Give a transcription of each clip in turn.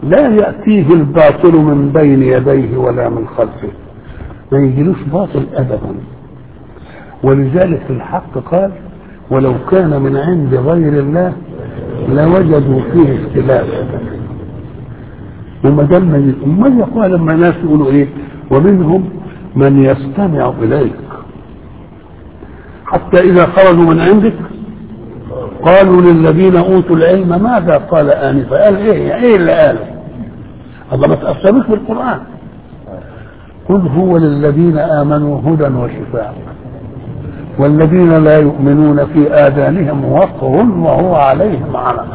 لا يأتيه الباطل من بين يديه ولا من خلفه ما يجيلوش باطل أبدا ولذلك الحق قال ولو كان من عند غير الله لوجدوا فيه اختلافا وما دام امال يقول لما الناس يقولوا ايه ومنهم من يستمع اليك حتى اذا خرجوا من عندك قالوا للذين اوتوا العلم ماذا قال انفا قال ايه ايه اللي قاله الله ما تاثروش بالقران قل هو للذين امنوا هدى وشفاء والذين لا يؤمنون في آذانهم وقر وهو عليهم عمى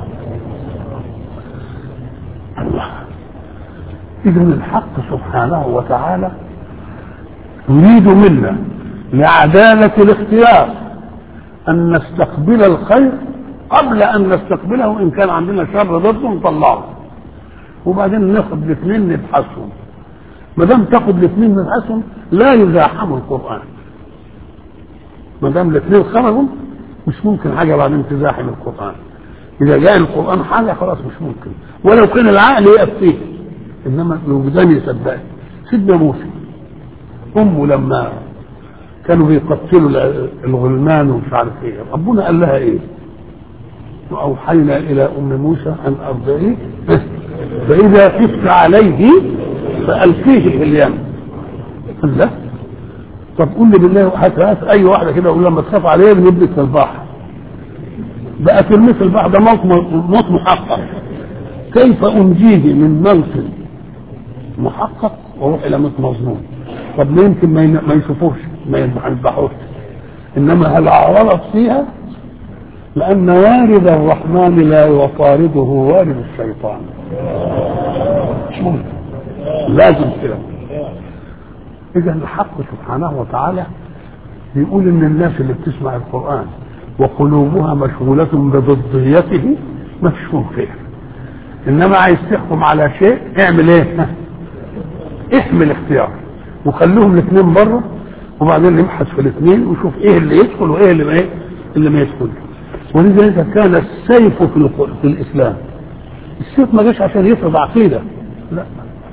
الله إذا الحق سبحانه وتعالى يريد منا لعدالة الاختيار أن نستقبل الخير قبل أن نستقبله إن كان عندنا شر ضده نطلعه وبعدين ناخد الاثنين نبحثهم ما دام تاخد الاثنين نبحثهم لا يزاحم القرآن ما دام الاثنين خرجوا مش ممكن حاجه بعدين تزاحم القران اذا جاء القران حاجه خلاص مش ممكن ولو كان العقل يقف فيه انما الوجدان يصدق سيدنا موسى امه لما كانوا بيقتلوا الغلمان ومش عارف ايه ربنا قال لها ايه واوحينا الى ام موسى ان ارضعيه فاذا خفت عليه فالقيه في اليم قال لا طب قول لي بالله هات هات اي واحده كده قول لما تخاف عليه بنبلك في البحر بقى ترميه في البحر ده موت موت محقق كيف انجيه من موت محقق واروح الى موت مظنون طب ما يمكن ما يشوفوش ما يذبحوش انما هل عرضت فيها لان وارد الرحمن لا يطارده وارد الشيطان مش ممكن لازم كده إذا الحق سبحانه وتعالى بيقول إن الناس اللي بتسمع القرآن وقلوبها مشغولة بضديته مفشوم فيها إنما عايز تحكم على شيء اعمل إيه؟ احمل اختيار وخليهم الاثنين بره وبعدين نبحث في الاثنين ونشوف ايه اللي يدخل وايه اللي ما ايه اللي ما يدخلش ولذلك كان السيف في, في الاسلام السيف ما جاش عشان يفرض عقيده لا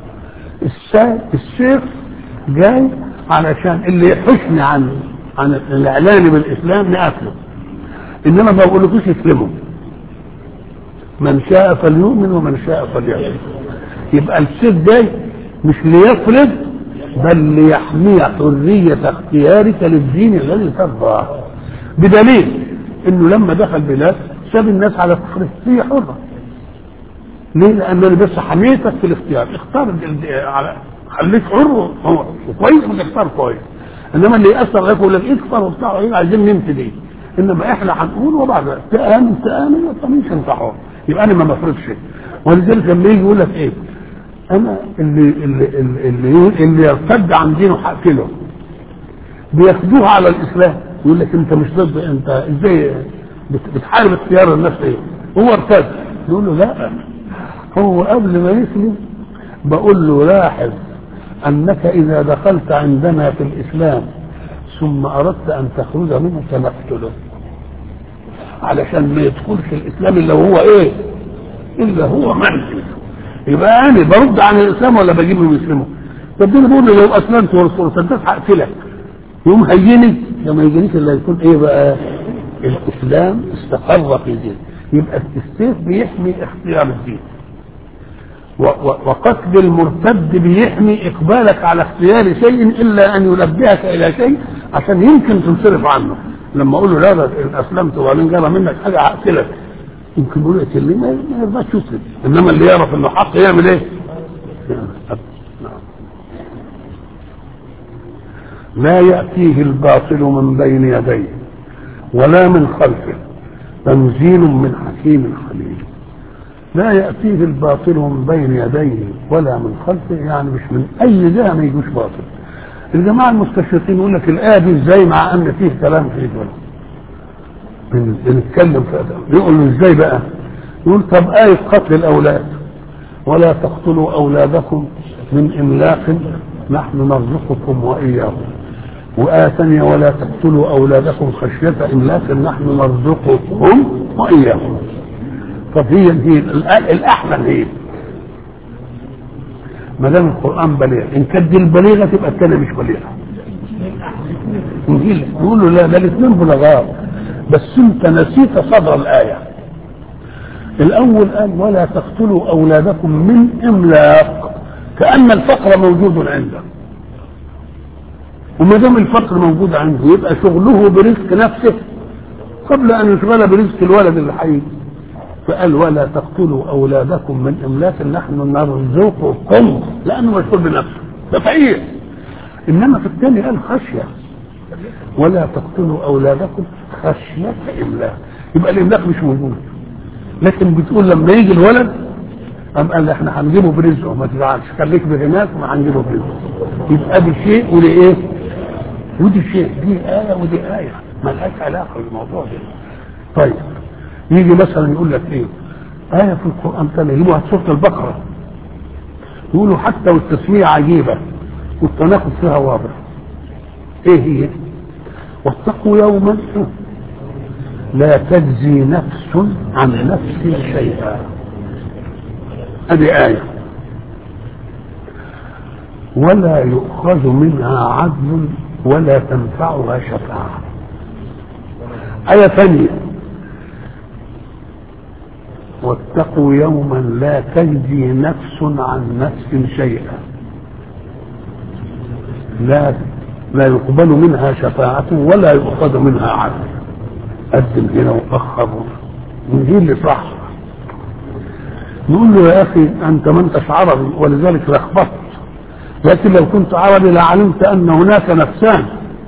السيف جاي علشان اللي يحشني عن عن الاعلان بالاسلام نقتله انما ما بقولكوش اسلموا من شاء فليؤمن ومن شاء فليكفر يبقى السيف جاي مش ليفرض بل ليحمي حرية اختيارك للدين الذي ترضاه بدليل انه لما دخل بلاد ساب الناس على كفر هي حرة ليه؟ لأنني بس حميتك في الاختيار اختار على خليك حر وكويس وتختار كويس انما اللي ياثر عليك يقول لك اكفر وبتاع ايه عايزين نمشي دي انما احنا هنقول وبعد تامن تامن ما تامنش انت حر يبقى انا ما بفرضش ولذلك لما يجي يقول لك ايه انا اللي اللي اللي اللي, اللي يرتد عن دينه هقتله بياخدوها على الاسلام يقول لك انت مش ضد انت ازاي بتحارب اختيار الناس ايه هو ارتد يقول له لا هو قبل ما يسلم بقول له لاحظ انك اذا دخلت عندنا في الاسلام ثم اردت ان تخرج منه سنقتله علشان ما يدخلش الاسلام الا هو ايه الا هو منهج يبقى انا برد عن الاسلام ولا بجيب من يسلمه طب ده بقول له لو اسلمت ورسول صدقت هقتلك يوم هيجيني لما يجينيش الا يكون ايه بقى الاسلام استقر في دين يبقى السيف بيحمي اختيار الدين وقتل المرتد بيحمي اقبالك على اختيار شيء الا ان ينبهك الى شيء عشان يمكن تنصرف عنه لما اقول له لا ده اسلمت وبعدين جرى منك حاجه هقتلك يمكن يقول لك اللي ما يرضاش يسلم انما اللي يعرف انه حق يعمل ايه؟ لا ياتيه الباطل من بين يديه ولا من خلفه تنزيل من حكيم حليم لا يأتيه الباطل من بين يديه ولا من خلفه يعني مش من أي جهة ما يجوش باطل الجماعة المستشرقين يقول لك الآية دي ازاي مع أن فيه كلام في دول بنتكلم في أدب بيقول له ازاي بقى يقول طب آية قتل الأولاد ولا تقتلوا أولادكم من إملاق نحن نرزقكم وإياكم وآية ثانية ولا تقتلوا أولادكم خشية إملاق نحن نرزقكم وإياكم طب هي هي الأحمل هي ما دام القران بليغ ان كانت دي البليغه تبقى الثانيه مش بليغه نجيل يقول له لا ده الاثنين بلغاء بس انت نسيت صدر الايه الاول قال ولا تقتلوا اولادكم من املاق كان الفقر موجود عنده وما دام الفقر موجود عنده يبقى شغله برزق نفسه قبل ان يشغل برزق الولد اللي حي فقال ولا تقتلوا اولادكم من املاك نحن نرزقكم لانه مشغول بنفسه ده فقير انما في الثاني قال خشيه ولا تقتلوا اولادكم خشيه املاك يبقى الاملاك مش موجود لكن بتقول لما يجي الولد قام قال احنا هنجيبه برزقه ما تزعلش خليك بغناك وما هنجيبه برزقه يبقى دي شيء ودي ايه؟ ودي شيء دي آية ودي آية ما لهاش علاقة بالموضوع ده طيب يجي مثلا يقول لك ايه؟ آية في القرآن تانية يجيبوها في سورة البقرة يقولوا حتى والتسمية عجيبة والتناقض فيها واضح ايه هي؟ واتقوا يوما لا تجزي نفس عن نفس شيئا هذه آية ولا يؤخذ منها عدل ولا تنفعها شفاعة آية ثانية واتقوا يوما لا تجزي نفس عن نفس شيئا لا لا يقبل منها شفاعة ولا يؤخذ منها عدل قدم هنا وأخر ونجيب اللي صح نقول له يا أخي أنت ما أنتش عربي ولذلك لخبطت لكن لو كنت عربي لعلمت أن هناك نفسان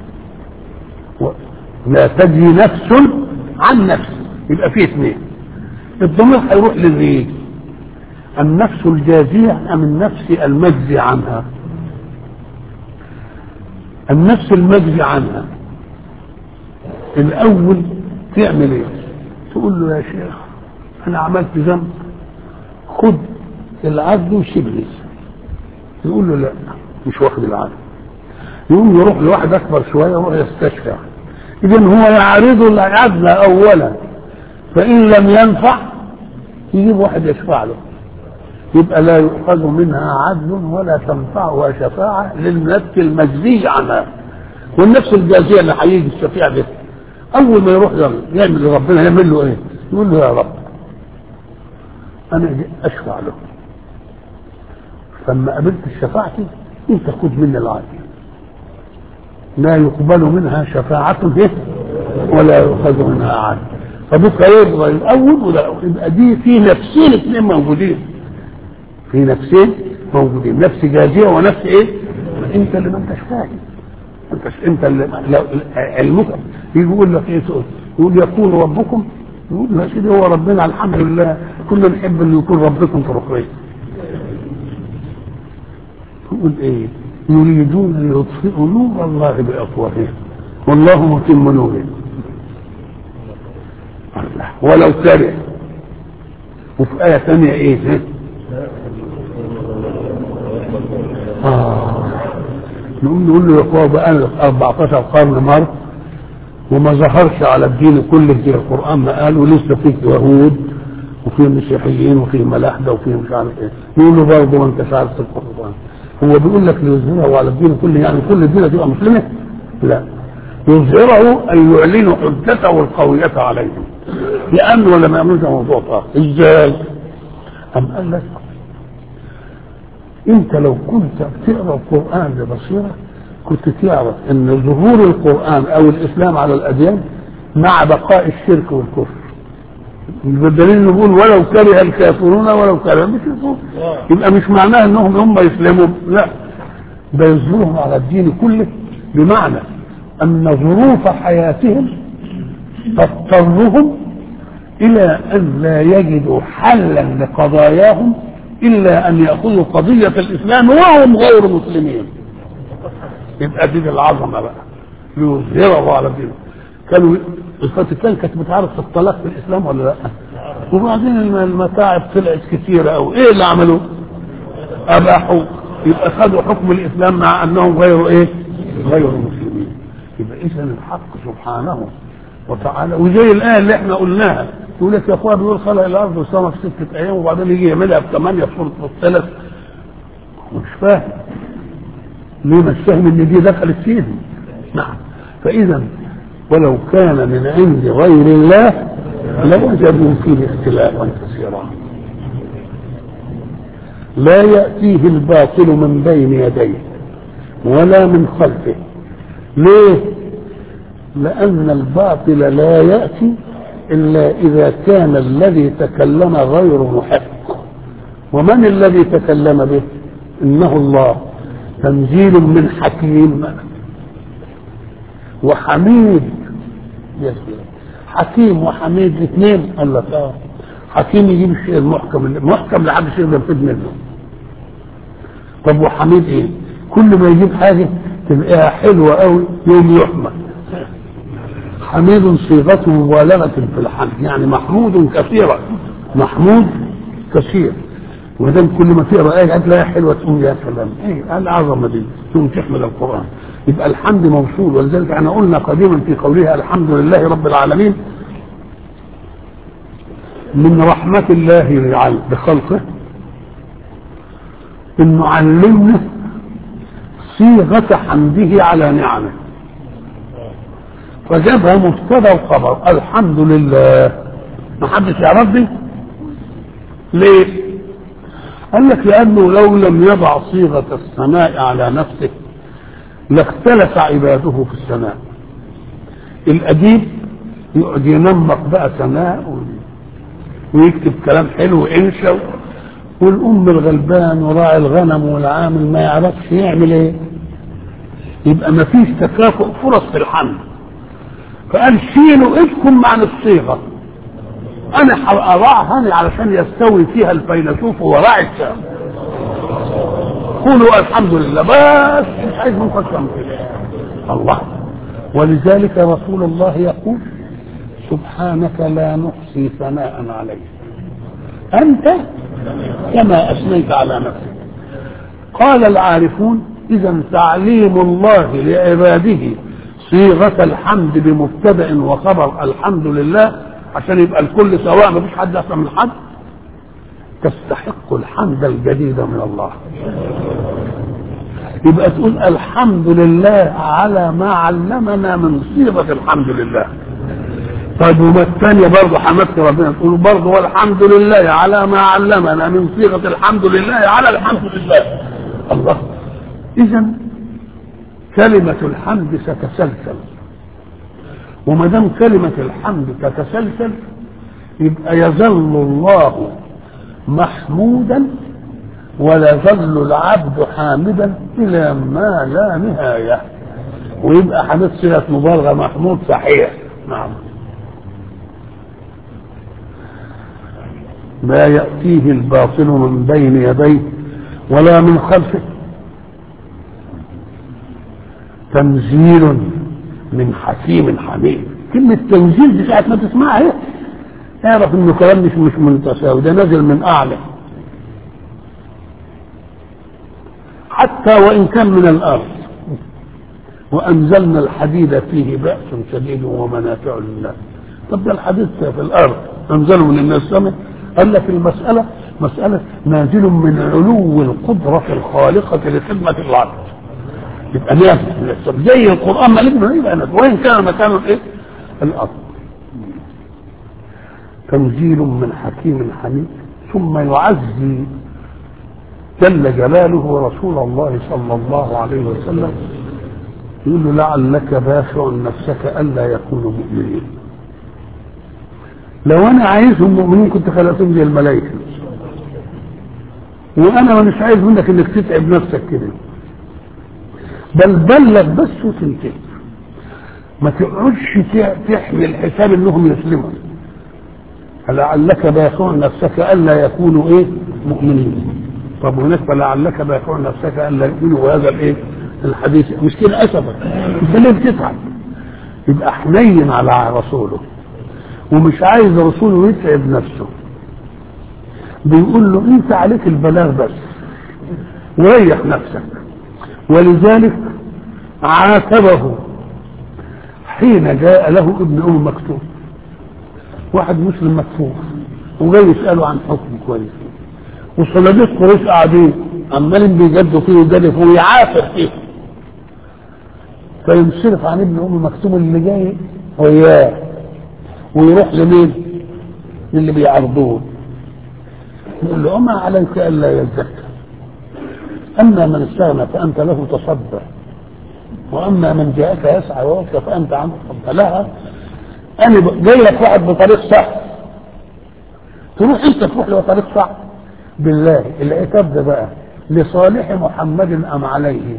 لا تجري نفس عن نفس يبقى فيه اثنين الضمير هيروح للريق النفس الجازية أم النفس المجزي عنها النفس المجزي عنها الأول تعمل ايه تقول له يا شيخ أنا عملت ذنب خد العدل وشبه يقول له لا مش واخد العدل يقوم يروح لواحد أكبر شوية يروح يستشفع إذا هو يعرض العدل أولا فإن لم ينفع يجيب واحد يشفع له يبقى لا يؤخذ منها عدل ولا تنفعها شفاعة للنفس المجزي عنها والنفس الجازية اللي هيجي الشفيع ده أول ما يروح يعمل لربنا يعمل له إيه؟ يقول له يا رب أنا أشفع له فلما قبلت شفاعتي أنت خذ مني العدل لا يقبل منها شفاعة إيه؟ ولا يؤخذ منها عدل فبكره يبقى الاول ولا يبقى دي في نفسين اثنين موجودين في نفسين موجودين نفس جازيه ونفس ايه؟ انت اللي ما انتش فاهم انت انت اللي لو علمك يجي يقول لك ايه تقول يقول يقول ربكم يقول يا سيدي هو ربنا الحمد لله كنا نحب ان يكون ربكم في ركبين يقول ايه؟ يريدون ان يطفئوا نور الله بافواههم والله متم نوره الله ولو كره وفي آية ثانية إيه؟ آه نقول نقول له يا اخوة بقى 14 قرن مر وما ظهرش على الدين كله زي القرآن ما قال ولسه فيه يهود وفي مسيحيين وفي ملاحدة وفي مش عارف ايه نقول له برضه ما انتش عارف القرآن هو بيقول لك ليظهره على الدين كله يعني كل الدين تبقى مسلمة؟ لا يظهره أن يعلن حجته القوية عليهم لأنه لما يعملش موضوع آخر إزاي؟ أم قال لك أنت لو كنت بتقرأ القرآن ببصيرة كنت تعرف أن ظهور القرآن أو الإسلام على الأديان مع بقاء الشرك والكفر بالدليل نقول ولو كره الكافرون ولو كره المشركون يبقى مش معناه انهم هم يسلموا لا ده يظهرهم على الدين كله بمعنى ان ظروف حياتهم تضطرهم الى ان لا يجدوا حلا لقضاياهم الا ان ياخذوا قضيه الاسلام وهم غير مسلمين يبقى دي العظمه بقى ليظهره على دينه كانوا الفاتيكان كانت بتعرف الطلاق في الاسلام ولا لا؟ وبعدين المتاعب طلعت كثيره قوي ايه اللي عملوا؟ اباحوا يبقى خدوا حكم الاسلام مع انهم غير ايه؟ غير مسلمين يبقى اذا الحق سبحانه وتعالى وزي الايه اللي احنا قلناها يقول لك يا اخويا بيقول خلق الارض والسماء في سته ايام وبعدين يجي يعملها في ثمانيه في سوره الثلاث مش فاهم ليه مش فاهم ان دي دخلت فيه نعم فاذا ولو كان من عند غير الله لوجدوا فيه اختلافا كثيرا لا يأتيه الباطل من بين يديه ولا من خلفه ليه لأن الباطل لا يأتي إلا إذا كان الذي تكلم غير محق ومن الذي تكلم به إنه الله تنزيل من حكيم وحميد يسلم حكيم وحميد الاثنين قال لك اه حكيم يجيب الشيء المحكم المحكم لحد شيء ينفذ منه طب وحميد ايه كل ما يجيب حاجه تلاقيها حلوه قوي يوم يحمد حميد صيغته مبالغه في الحمد يعني محمود كثيرا محمود كثير ودام كل ما تقرا ايه هتلاقيها حلوه تقول يا سلام ايه العظمه دي تقوم تحمد القران يبقى الحمد موصول ولذلك احنا قلنا قديما في قولها الحمد لله رب العالمين من رحمة الله بخلقه انه علمنا صيغة حمده على نعمه فجابها مبتدا وخبر الحمد لله ما حدش يعرف دي ليه؟ قال لك لانه لو لم يضع صيغة الثناء على نفسه لاختلف عباده في الثناء الأديب يقعد ينمق بقى ثناء ويكتب كلام حلو انشا والأم الغلبان وراعي الغنم والعامل ما يعرفش يعمل ايه يبقى ما فيش تكافؤ فرص في الحمل فقال شيلوا ايدكم عن الصيغه انا اضعها انا علشان يستوي فيها الفيلسوف وراعي الشام قولوا الحمد لله بس مش عايز منكم الله ولذلك رسول الله يقول سبحانك لا نحصي ثناء عليك انت كما اثنيت على نفسك قال العارفون اذا تعليم الله لعباده صيغه الحمد بمبتدا وخبر الحمد لله عشان يبقى الكل سواء ما فيش حد احسن من حد تستحق الحمد الجديد من الله يبقى تقول الحمد لله على ما علمنا من صيغة الحمد لله طيب وما الثانية برضه حمدت ربنا تقول برضه والحمد لله على ما علمنا من صيغة الحمد لله على الحمد لله الله إذا كلمة الحمد ستسلسل وما دام كلمة الحمد تتسلسل يبقى يظل الله محمودا ولا يظل العبد حامدا الى ما لا نهايه ويبقى حميد صيغه مبالغه محمود صحيح نعم لا ياتيه الباطل من بين يديه ولا من خلفه تنزيل من حكيم حميد كلمة تنزيل دي ساعة ما تسمعها ايه اعرف انه كلام مش مش متساوي ده نازل من اعلى حتى وان كان من الارض وانزلنا الحديد فيه باس شديد ومنافع للناس طب ده الحديد في الارض انزله من السماء قال لك المساله مساله نازل من علو القدره الخالقه لخدمه العبد يبقى نازل زي القران ما لازم يبقى نازل وان كان مكانه ايه؟ الارض تنزيل من حكيم حميد ثم يعزي جل جلاله رسول الله صلى الله عليه وسلم يقول له لعلك باشع نفسك الا يكونوا مؤمنين لو انا عايزهم مؤمنين كنت خلقتهم زي الملائكه وانا مش عايز منك انك تتعب نفسك كده بل بلغ بس وتنتهي ما تقعدش تحمل حساب انهم يسلموا لعلك باخع نفسك الا يكونوا ايه مؤمنين طب هناك فلعلك باخع نفسك الا يؤمنوا وهذا الايه الحديث مش كده اسفك انت ليه بتتعب يبقى حنين على رسوله ومش عايز رسوله يتعب نفسه بيقول له انت عليك البلاغ بس وريح نفسك ولذلك عاتبه حين جاء له ابن ام مكتوب واحد مسلم مكفوف وجاي يساله عن حكم كويس وصلابيت قريش قاعدين عمالين بيجدوا فيه ويجدوا فيه ويعافر فيه فينصرف عن ابن ام مكتوم اللي جاي وياه ويروح لمين؟ للي بيعرضوه يقول له وما عليك الا يزكى اما من استغنى فانت له تصدى واما من جاءك يسعى ويبكى فانت عنه تصدى لها انا جاي لك واحد بطريق صح تروح انت تروح له طريق صح بالله العتاب ده بقى لصالح محمد ام عليه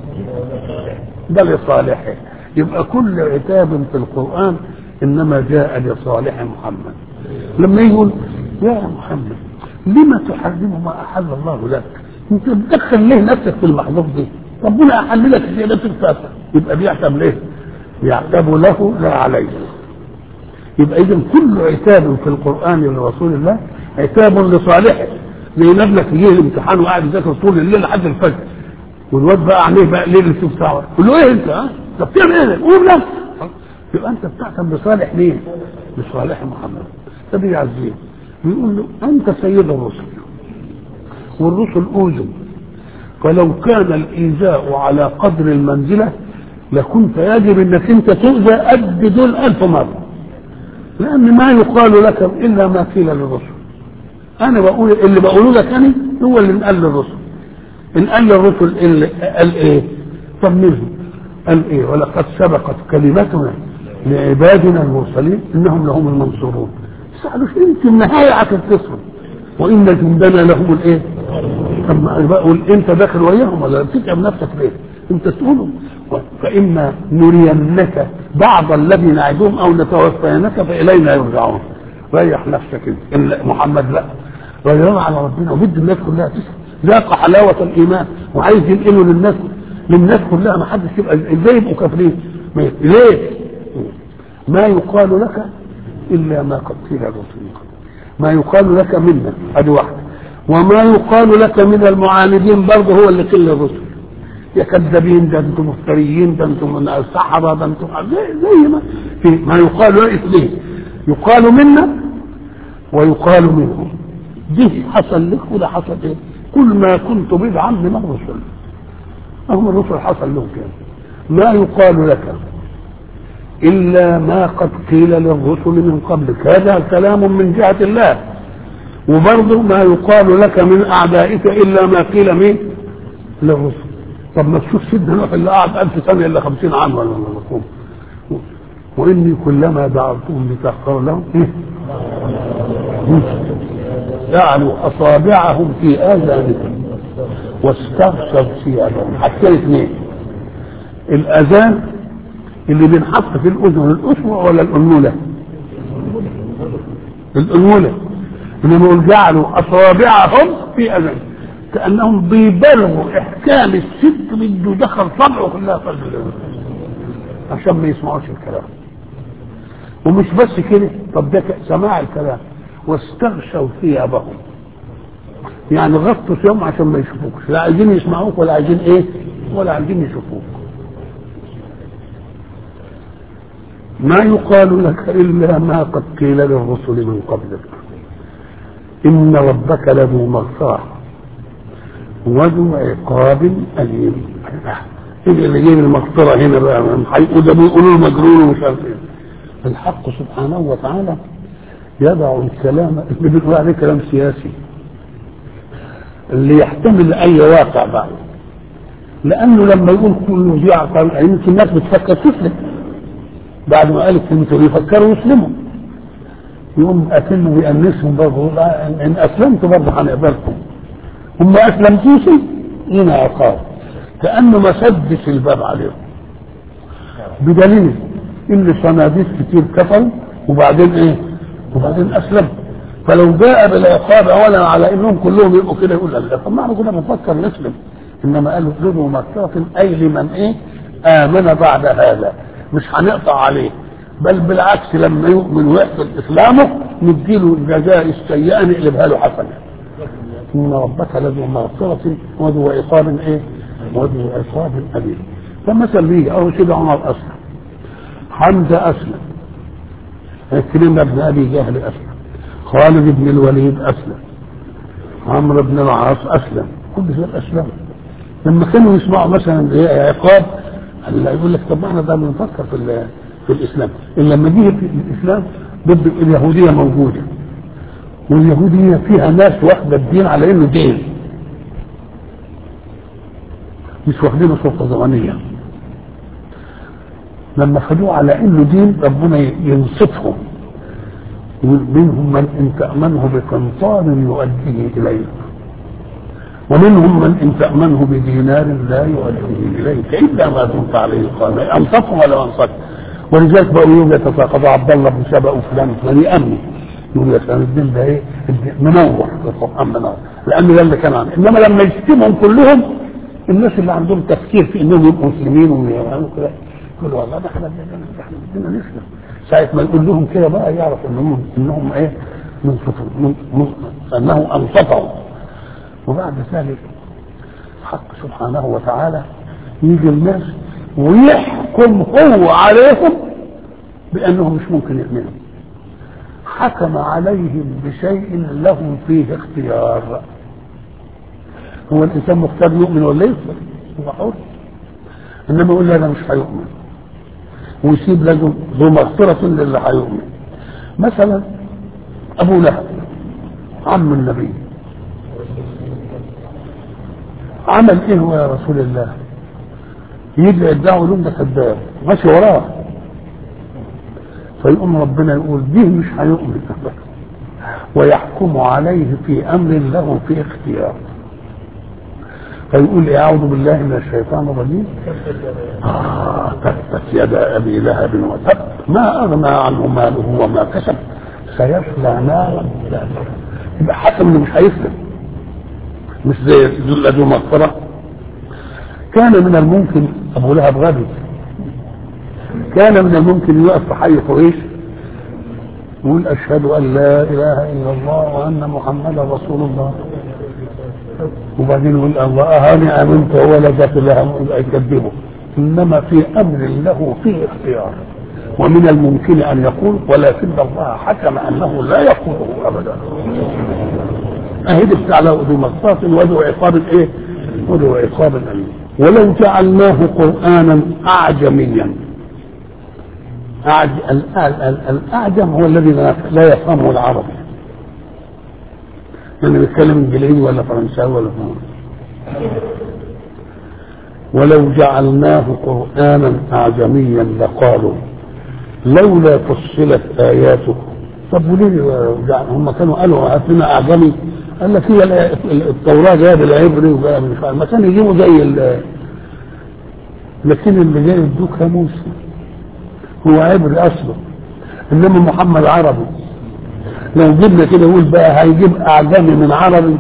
ده لصالحه يبقى كل عتاب في القران انما جاء لصالح محمد لما يقول يا محمد لما تحرم ما احل الله لك انت بتدخل ليه نفسك في المحظوظ دي ربنا احل لك زيادات الفاتحه يبقى بيعتب ليه يعتب له لا عليه يبقى اذا كل عتاب في القران لرسول الله عتاب لصالحه زي ابنك يجي الامتحان وقاعد يذاكر طول الليل لحد الفجر والواد بقى عليه بقى ليل السوق ساعه يقول له ايه انت ها؟ انت بتعمل ايه؟ قول نفسك يبقى انت بتعتب لصالح مين؟ لصالح محمد فدي يعزيه ويقول له انت سيد الرسل والرسل اوذوا فلو كان الايذاء على قدر المنزله لكنت يجب انك انت تؤذى قد دول الف مره لان ما يقال لك الا ما قيل للرسل انا بقول اللي بقوله لك انا هو اللي انقال للرسل انقال للرسل اللي قال ايه طمنهم قال ايه ولقد سبقت كلمتنا لعبادنا المرسلين انهم لهم المنصورون سألوش انت النهايه هتتصل وان جندنا لهم الايه طب ما بقول انت داخل وياهم ولا بتتعب نفسك ليه انت تقولهم فاما نرينك بعض الذي نعدهم او نتوفينك فالينا يرجعون ريح نفسك انت إن محمد لا رجعنا على ربنا وبد الناس كلها تسمع ذاق حلاوه الايمان وعايز ينقله للناس للناس كلها ما حدش يبقى ازاي يبقوا كافرين ليه؟ ما يقال لك الا ما قد قيل الرسول ما يقال لك منا ادي واحده وما يقال لك من المعاندين برضه هو اللي قيل للرسل يا كذابين ده انتم مفتريين ده انتم سحرة ده انتم زي, زي ما في ما يقال له اثنين يقال منا ويقال منهم دي حصل لك وده حصل ايه كل ما كنت بدعا من الرسل هم الرسل حصل لهم كده ما يقال لك إلا ما قد قيل للرسل من قبلك هذا كلام من جهة الله وبرضه ما يقال لك من أعدائك إلا ما قيل من للرسل طب ما تشوف سيدنا نوح اللي قعد ألف سنة إلا خمسين عام ولا مفهوم وإني كلما دعوتهم لتغفر لهم جعلوا أصابعهم في آذانهم واستغشوا ثيابهم حتى الاثنين الأذان اللي بينحط في الأذن الأسبوع ولا الأنملة الأنملة إنما يقول جعلوا أصابعهم في أذان كأنهم بيبلغوا إحكام الست بده دخل صبعه كلها في الأذن عشان ما يسمعوش الكلام ومش بس كده طب ده سماع الكلام واستغشوا ثيابهم يعني غطوا ثيابهم عشان ما يشوفوكش لا عايزين يسمعوك ولا عايزين ايه ولا عايزين يشوفوك ما يقال لك الا ما قد قيل للرسل من قبلك ان ربك لذو مغفره وذو عقاب اليم ايه اللي جايب المغفره هنا بقى وده بيقولوا مجنون ومش عارف ايه الحق سبحانه وتعالى يضع الكلام اللي بيقول عليه كلام سياسي اللي يحتمل اي واقع بعد لانه لما يقول كل ذي عقل يمكن الناس بتفكر تسلم بعد ما قال الكلمتين يفكروا يسلموا يقوم اكنه بيأنسهم برضه ان اسلمت برضه هنقبلكم هم ما اسلمتوش هنا عقاب كانه ما سدش الباب عليهم بدليل ان صناديق كتير كفروا وبعدين ايه وبعدين اسلموا فلو جاء بالعقاب اولا على انهم كلهم يبقوا كده يقول لا طب ما احنا كنا بنفكر نسلم انما قالوا اطلبوا مغفرة اي لمن ايه امن بعد هذا مش هنقطع عليه بل بالعكس لما يؤمن ويحصل اسلامه نديله الجزاء السيئه نقلبها له حسنه ان ربك لذو مغفرة وذو عقاب ايه وذو عقاب اليم فمثل ليه او سيدنا عمر اسلم حمزه اسلم عكرمه بن ابي جهل اسلم خالد بن الوليد اسلم عمرو بن العاص اسلم كل دول اسلموا لما كانوا يسمعوا مثلا زي عقاب هلا يقول لك طب ما احنا ده بنفكر في ال- في الاسلام إلا لما جه في الاسلام ضد اليهوديه موجوده واليهوديه فيها ناس واخده الدين على انه دين مش واخدينه سلطه زمنيه لما خدوه على انه دين ربنا ينصفهم منهم من ان تامنه بقنطار يؤديه اليك ومنهم من ان تامنه بدينار لا يؤديه اليك الا ما دمت عليه القائمه انصفهم ولا انصفهم ولذلك بقوا يوم يتساقطوا عبد الله بن سبأ وفلان وفلان يامنوا يقول يا سلام الدين ده ايه الدين منور القران منور لان ده اللي كان عنه انما لما يجتمعوا كلهم الناس اللي عندهم تفكير في انهم يبقوا مسلمين ويعملوا كده يقولوا والله ده احنا احنا بدنا نسلم ساعة ما يقول لهم كده بقى يعرف انهم انهم ايه منصفون من من انه انصفهم وبعد ذلك الحق سبحانه وتعالى يجي الناس ويحكم هو عليهم بانهم مش ممكن يؤمنوا حكم عليهم بشيء لهم فيه اختيار هو الانسان مختار يؤمن ولا يكفر هو حر انما يقول لا انا مش هيؤمن ويسيب له ذو مغفرة للي هيؤمن مثلا ابو لهب عم النبي عمل ايه هو يا رسول الله يجي يدعوا لهم ده كذاب ماشي وراه فيقوم ربنا يقول به مش هيؤمن ويحكم عليه في امر له في اختيار فيقول إيه اعوذ بالله من الشيطان الرجيم آه تبت يد ابي لهب وتب ما اغنى عنه ماله وما كسب سيصلى نارا ذات يبقى حكم انه مش هيسلم مش زي ذو ذو مغفره كان من الممكن ابو لهب غبي كان من الممكن يقف في حي قريش يقول اشهد ان لا اله الا الله وان محمدا رسول الله وبعدين يقول الله هاني امنت ولا ذات الله يبقى يكذبه انما في امر له فيه اختيار ومن الممكن ان يقول ولكن الله حكم انه لا يقوله ابدا اهد بتاع له ذو مغفرة وذو عقاب ايه؟ وذو عقاب اليم ولو جعلناه قرانا اعجميا أعج... ال- ال- ال- الاعجم هو الذي لا لا يفهمه العربي يعني بيتكلم انجليزي ولا فرنساوي ولا فرنساوي ولو جعلناه قرانا اعجميا لقالوا لولا فصلت اياته طب وليه جعل- هم كانوا قالوا هات لنا اعجمي قال لك هي ال- التوراه جايه بالعبري وجايه مش عارف ما كان يجيبوا زي ال- لكن اللي جاي يدوك موسى هو عبري اصله انما محمد عربي لو جبنا كده نقول بقى هيجيب اعجمي من عربي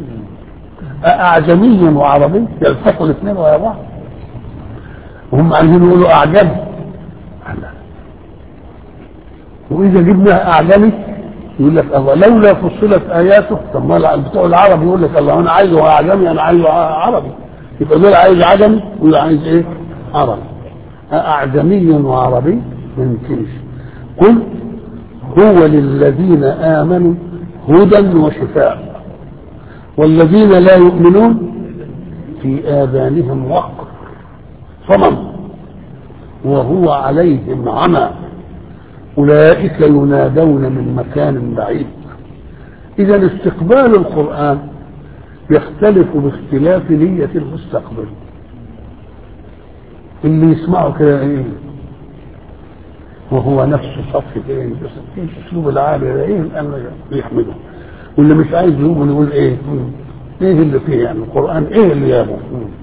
اعجمي وعربي يلتقوا الاثنين ويا بعض وهم عايزين يقولوا اعجمي لا. واذا جبنا اعجمي يقول لك الله لولا فصلت اياته طب ما بتوع العرب يقول لك الله انا عايزه اعجمي انا عايزه عربي يبقى دول عايز عجمي وده عايز ايه؟ عربي اعجمي وعربي ما يمكنش قل هو للذين آمنوا هدى وشفاء والذين لا يؤمنون في آذانهم وقر صمم وهو عليهم عمى أولئك ينادون من مكان بعيد إذا استقبال القرآن يختلف باختلاف نية المستقبل اللي يسمعه كده ايه وهو نفسه صف ايه بس ايه اسلوب العالي ده ايه الان يحمده واللي مش عايز يؤمن يقول ايه مم. ايه اللي فيه يعني القران ايه اللي جابه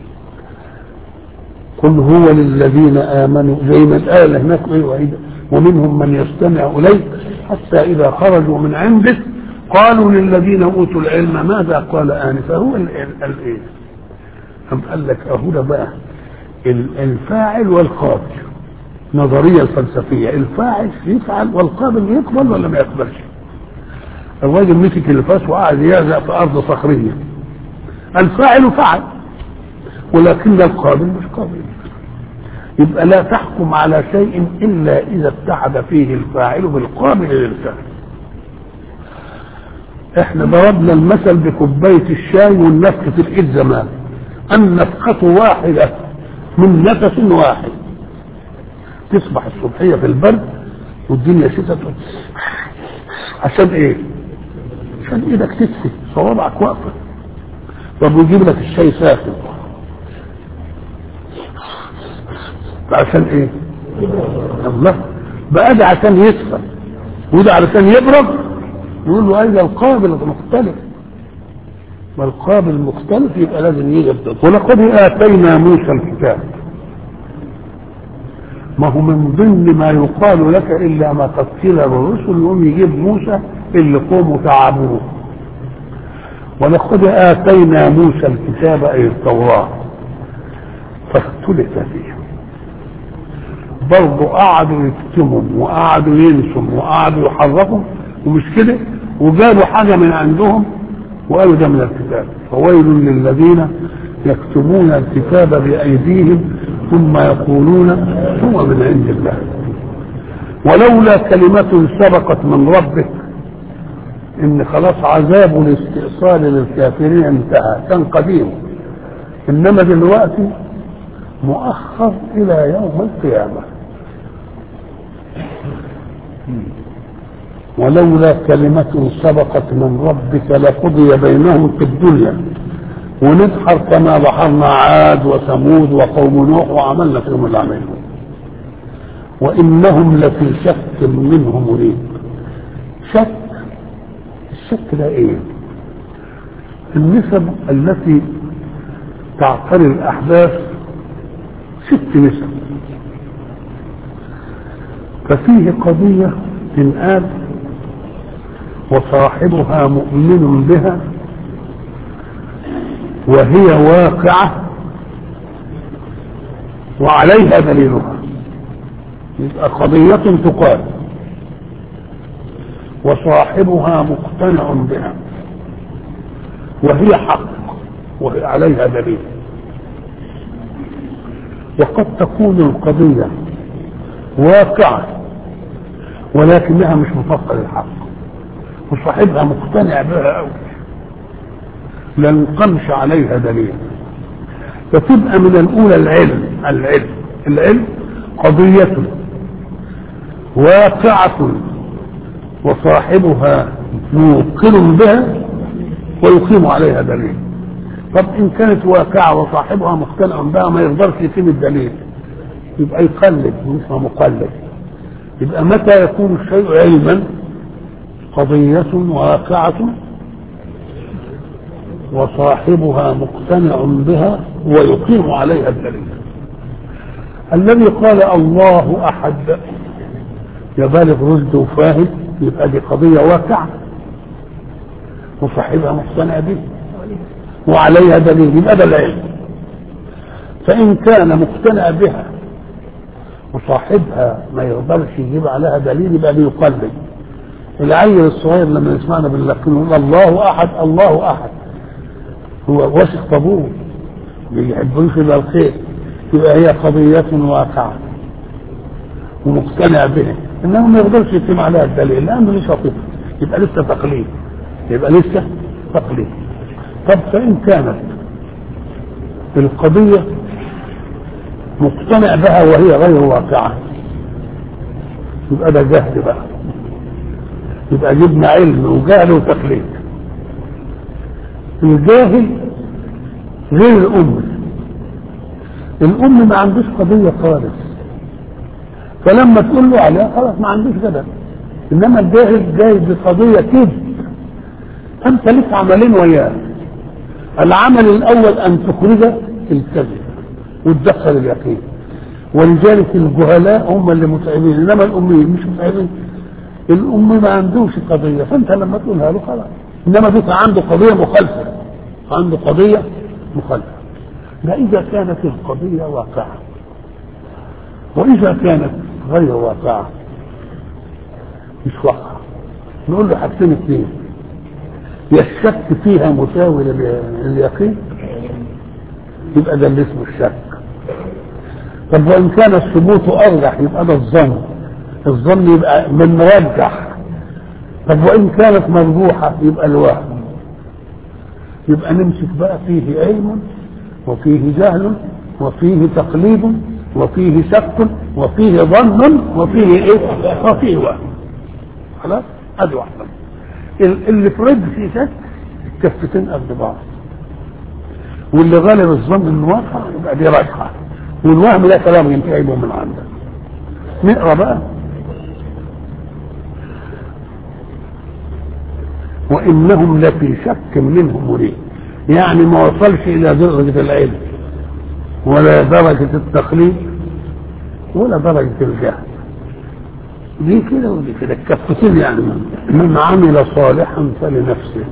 قل هو للذين امنوا زي ما الآية هناك ايه وعيد ومنهم من يستمع اليك حتى اذا خرجوا من عندك قالوا للذين اوتوا العلم ماذا قال انفا هو الايه أم قال لك اهو ده بقى الفاعل والقابل نظريه الفلسفيه الفاعل يفعل والقابل يقبل ولا ما يقبلش الراجل مسك الفاس وقعد يعزق في ارض صخريه الفاعل فعل ولكن القابل مش قابل يبقى لا تحكم على شيء الا اذا اتحد فيه الفاعل بالقابل للفعل احنا ضربنا المثل بكوبايه الشاي والنفخه في الايد زمان النفخه واحده من نفس واحد تصبح الصبحيه في البرد والدنيا شتاء عشان ايه؟ عشان ايدك تدفي صوابعك واقفه طب ويجيب لك الشاي ساخن عشان ايه؟ الله بقى ده عشان يدفى وده علشان يبرد يقول له ايضا القابل مختلف ما القابل مختلف يبقى لازم يجب ولقد اتينا موسى الكتاب ما هو من ضمن ما يقال لك الا ما قد قيل للرسل يقوم يجيب موسى اللي قوموا تعبوه ولقد اتينا موسى الكتاب اي التوراه فاختلف فيه برضه قعدوا يكتموا وقعدوا ينسوا وقعدوا يحرفوا ومش كده وجابوا حاجه من عندهم وقالوا ده من الكتاب فويل للذين يكتبون الكتاب بايديهم ثم يقولون هو من عند الله ولولا كلمة سبقت من ربك ان خلاص عذاب الاستئصال للكافرين انتهى كان قديم انما دلوقتي مؤخر الى يوم القيامه ولولا كلمة سبقت من ربك لقضي بينهم في الدنيا ونبحر كما بحرنا عاد وثمود وقوم نوح وعملنا فيهم اللي عملهم وإنهم لفي شك منه مريب شك الشك ده ايه النسب التي تعتري الأحداث ست نسب ففيه قضية تنقال وصاحبها مؤمن بها وهي واقعة وعليها دليلها يبقى قضية تقال وصاحبها مقتنع بها وهي حق وهي عليها دليل وقد تكون القضية واقعة ولكنها مش مطابقة للحق وصاحبها مقتنع بها قوي لا يقمش عليها دليل فتبقى من الاولى العلم العلم العلم قضية واقعة وصاحبها موقن بها ويقيم عليها دليل طب ان كانت واقعة وصاحبها مقتنع بها ما يقدرش يتم الدليل يبقى يقلد مش مقلد يبقى متى يكون الشيء علما قضية واقعة وصاحبها مقتنع بها ويقيم عليها الدليل الذي قال الله احد يبالغ رشد وفاهم يبقى دي قضيه واقعه وصاحبها مقتنع به وعليها دليل يبقى ده العلم فان كان مقتنع بها وصاحبها ما يقدرش يجيب عليها دليل يبقى بيقلد العيل الصغير لما يسمعنا باللقين يقول الله احد الله احد هو واثق طابور بيحبوش الا الخير يبقى هي قضية واقعة ومقتنع بها انه ما يقدرش يتم عليها الدليل لانه لسه طفل يبقى لسه تقليد يبقى لسه تقليد طب فان كانت القضية مقتنع بها وهي غير واقعة يبقى ده جهل بقى يبقى جبنا علم وجهل وتقليد الجاهل غير الأم الأم ما عندوش قضية خالص فلما تقول له عليها خلاص ما عندوش كده إنما الجاهل جاي بقضية كذب أنت لك عملين وياه العمل الأول أن تخرج الكذب وتدخل اليقين ولذلك الجهلاء هم اللي متعبين انما الاميين مش متعبين الام ما عندوش قضيه فانت لما تقولها له خلاص انما بيبقى عنده قضيه مخالفه عنده قضيه مخالفه ده اذا كانت القضيه واقعه واذا كانت غير واقعه مش واقعه نقول له حاجتين اثنين يا الشك فيها مساوي لليقين يبقى ده اللي اسمه الشك طب وان كان الثبوت ارجح يبقى ده الظن الظن يبقى من مرجح طب وان كانت مرجوحه يبقى الوهم يبقى نمسك بقى فيه علم وفيه جهل وفيه تقليد وفيه شك وفيه ظن وفيه ايه وفيه وهم خلاص ادي واحده اللي فرد فيه شك الكفتين قد بعض واللي غالب الظن انه واقع يبقى دي راجحه والوهم ده كلام ينتهي به من عندك نقرا بقى وانهم لفي شك منه مريب يعني ما وصلش الى درجه العلم ولا درجه التقليد ولا درجه الجهل دي كده ودي كده الكفتين يعني من عمل صالحا فلنفسه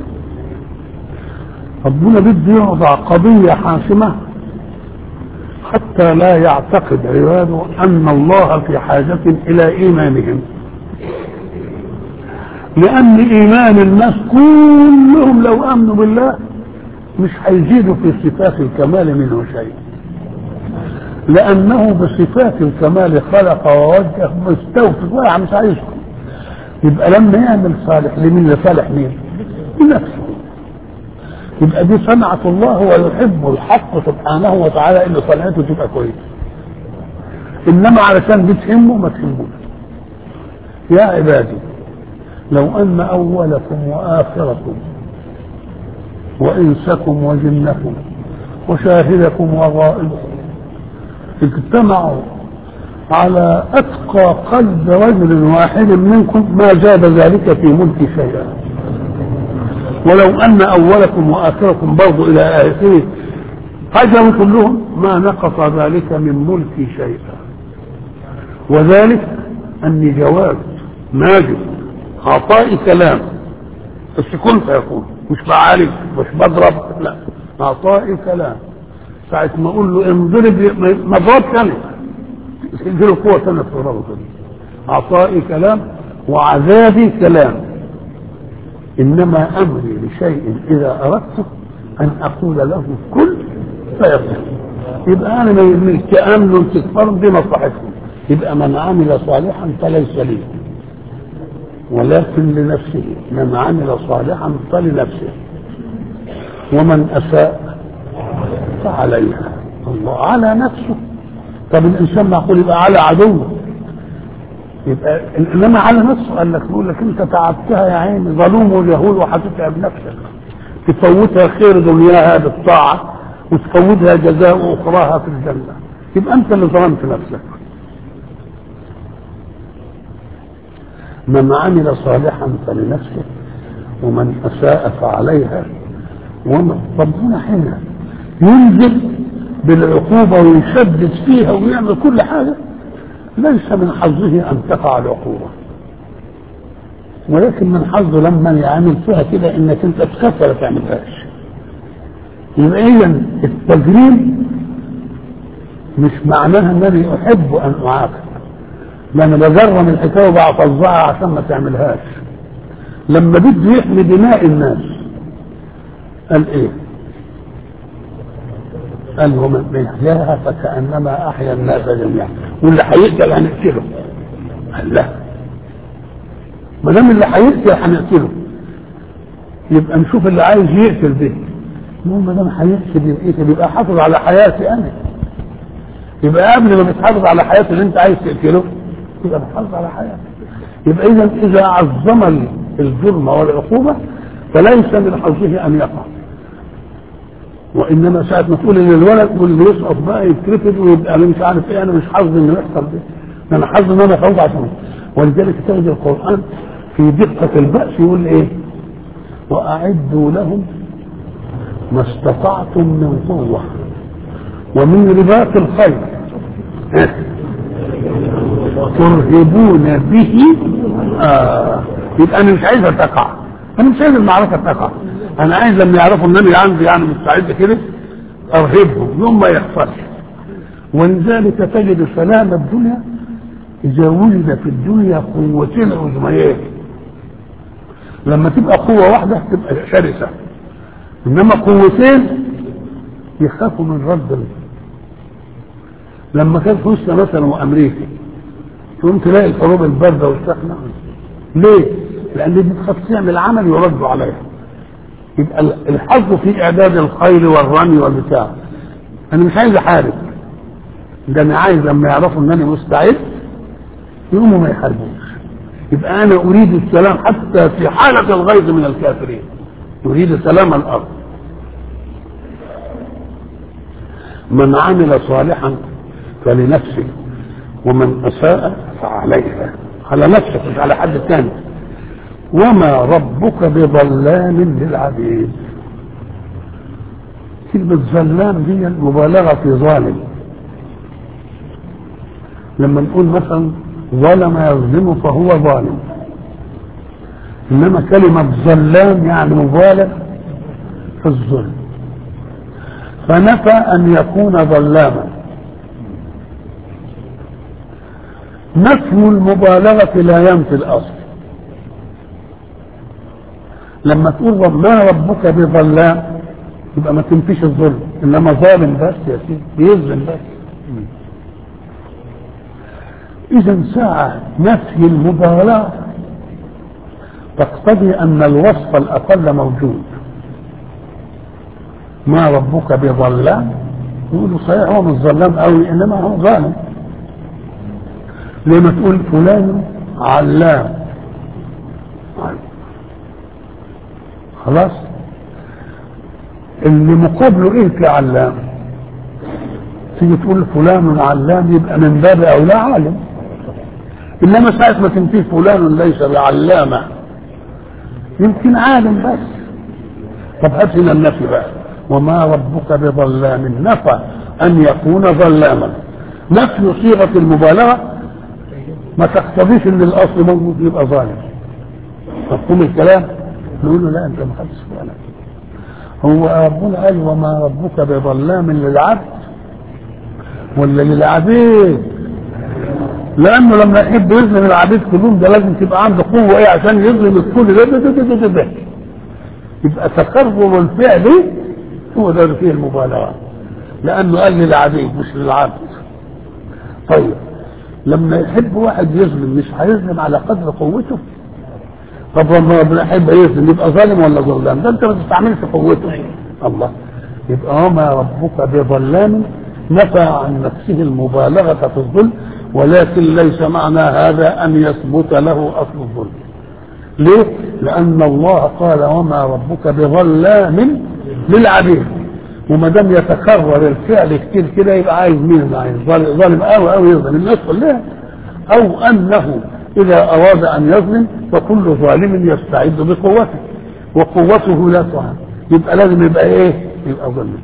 ربنا بده يوضع قضية حاسمة حتى لا يعتقد عباده أن الله في حاجة إلى إيمانهم لأن إيمان الناس كلهم لو آمنوا بالله مش هيزيدوا في صفات الكمال منه شيء لأنه بصفات الكمال خلق ووجه مستوفي ولا مش عايزكم يبقى لما يعمل صالح لمين لصالح مين؟ لنفسه يبقى دي صنعة الله ويحب الحق سبحانه وتعالى ان صنعته تبقى كويسة انما علشان دي تهمه ما تهموش يا عبادي لو ان اولكم واخركم وانسكم وجنكم وشاهدكم وغائبكم اجتمعوا على اتقى قلب رجل واحد منكم ما زاد ذلك في ملك شيئا ولو ان اولكم واخركم برضو الى اخره هجروا كلهم ما نقص ذلك من ملكي شيئا وذلك اني جواد ماجد عطائي كلام بس كن فيكون مش بعالج مش بضرب لا عطائي كلام ساعة ما اقول له انضرب ما ضربش انا اديله قوة انا في ربطه عطائي كلام وعذابي كلام انما امري لشيء اذا اردته ان اقول له كن فيكون يبقى انا ما يهمنيش تامن تكفر دي مصلحتكم يبقى من عمل صالحا فليس لي ولكن لنفسه من عمل صالحا فلنفسه ومن اساء فعليها الله على نفسه طب الانسان معقول يبقى على عدوه يبقى انما على نفسه قال لك يقول لك انت تعبتها يا عيني ظلوم وجهول وهتتعب نفسك تفوتها خير دنياها بالطاعه وتفوتها جزاء اخراها في الجنه يبقى انت اللي ظلمت نفسك من عمل صالحا فلنفسه ومن اساء فعليها ومن ربنا حين ينزل بالعقوبه ويشدد فيها ويعمل كل حاجه ليس من حظه ان تقع العقوبه ولكن من حظه لما يعمل فيها كده انك انت تخاف ولا تعملهاش يبقى اذا التجريم مش معناها انني احب ان اعاقب ده انا بجرم الحكايه وبفظعها عشان ما تعملهاش لما بده يحمي دماء الناس قال ايه قال ومن احياها فكانما احيا الناس جميعا واللي هيقتل هنقتله قال لا ما دام اللي هيقتل هنقتله يبقى نشوف اللي عايز يقتل به المهم ما دام هيقتل يقتل يبقى حافظ على حياتي انا يبقى قبل ما بتحافظ على حياة اللي انت عايز تقتله يبقى بتحافظ على حياتك يبقى اذا اذا عظم الجرم والعقوبة فليس من حظه ان يقع وانما ساعة ما تقول ان الولد واللي يسقط بقى يترفد ويبقى انا مش عارف ايه انا مش حظ انه يحصل ده ده انا حظ ان انا افوز عشان ولذلك تجد القران في دقة البأس يقول ايه واعدوا لهم ما استطعتم من قوة ومن رباط الخير ترهبون به آه. يبقى انا مش عايزها تقع انا مش عايز المعركه تقع انا عايز لما يعرفوا ان انا عندي يعني مستعد كده ارهبهم يوم ما يحصلش ولذلك تجد سلام الدنيا اذا وجد في الدنيا قوتين عظميين لما تبقى قوه واحده تبقى شرسه انما قوتين يخافوا من رد لما كان في روسيا مثلا وامريكا تقوم تلاقي الحروب البارده والسخنه ليه؟ لان دي بتخاف تعمل عمل يرد عليها يبقى الحظ في اعداد الخيل والرمي والبتاع انا مش عايز احارب ده انا عايز لما يعرفوا ان انا مستعد يقوموا ما يحاربوش يبقى انا اريد السلام حتى في حاله الغيظ من الكافرين يريد سلام الارض من عمل صالحا فلنفسه ومن اساء فعليها على نفسك مش على حد ثاني وما ربك بظلام للعبيد كلمة ظلام دي مبالغة في ظالم لما نقول مثلا ظلم يظلم فهو ظالم انما كلمة ظلام يعني مبالغ في الظلم فنفى ان يكون ظلاما نفي المبالغة لا ينفي الاصل لما تقول ما ربك بظلام يبقى ما تنفيش الظلم انما ظالم بس يا سيدي بيظلم بس اذا ساعة نفي المبالغة تقتضي ان الوصف الاقل موجود ما ربك بظلام يقولوا صحيح هو مش ظلام قوي انما هو ظالم لما تقول فلان علام خلاص اللي مقابله ايه في علام تيجي تقول فلان علام يبقى من باب اولى عالم انما ساعه ما تنفيه فلان ليس بعلامه يمكن عالم بس طب هات لنا النفي بقى وما ربك بظلام نفى ان يكون ظلاما نفي صيغه المبالغه ما تقتضيش ان الاصل موجود يبقى ظالم مفهوم الكلام نقول له لا انت ما خدتش بالك هو ربنا قال وما ربك بظلام للعبد ولا للعبيد لانه لما يحب يظلم العبيد كلهم ده لازم تبقى عنده قوه ايه عشان يظلم الكل ده ده ده ده, ده, ده. يبقى تكرر الفعل هو ده فيه المبالغه لانه قال للعبيد مش للعبد طيب لما يحب واحد يظلم مش هيظلم على قدر قوته طب لما ربنا يحب يظلم يبقى ظالم ولا ظلام ده انت ما تستعملش قوته الله يبقى وما ربك بظلام نفى عن نفسه المبالغة في الظلم ولكن ليس معنى هذا أن يثبت له أصل الظلم ليه؟ لأن الله قال وما ربك بظلام للعبيد وما دام يتكرر الفعل كتير كده يبقى عايز مين عايز ظالم قوي قوي يظلم الناس كلها او انه اذا اراد ان يظلم فكل ظالم يستعد بقوته وقوته لا تعان يبقى لازم يبقى ايه يبقى ظلم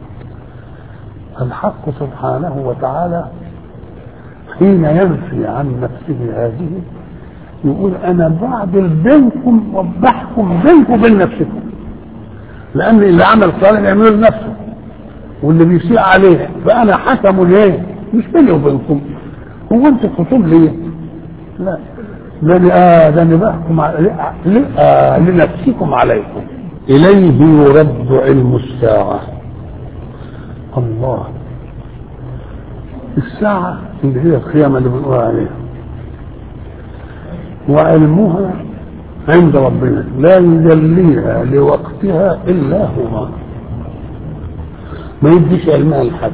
الحق سبحانه وتعالى حين ينفي عن نفسه هذه يقول انا بعدل بينكم وبحكم بينكم وبين نفسكم لان اللي عمل صالح يعمله لنفسه واللي بيسيء عليه فانا حكم ليه مش بيني وبينكم هو انتوا خصوم ليه لا لاني آه لاني بحكم آه لنفسكم عليكم اليه يرد علم الساعه الله الساعه اللي هي القيامه اللي بنقول عليها وعلمها عند ربنا لا يجليها لوقتها الا هو ما يديش علمها لحد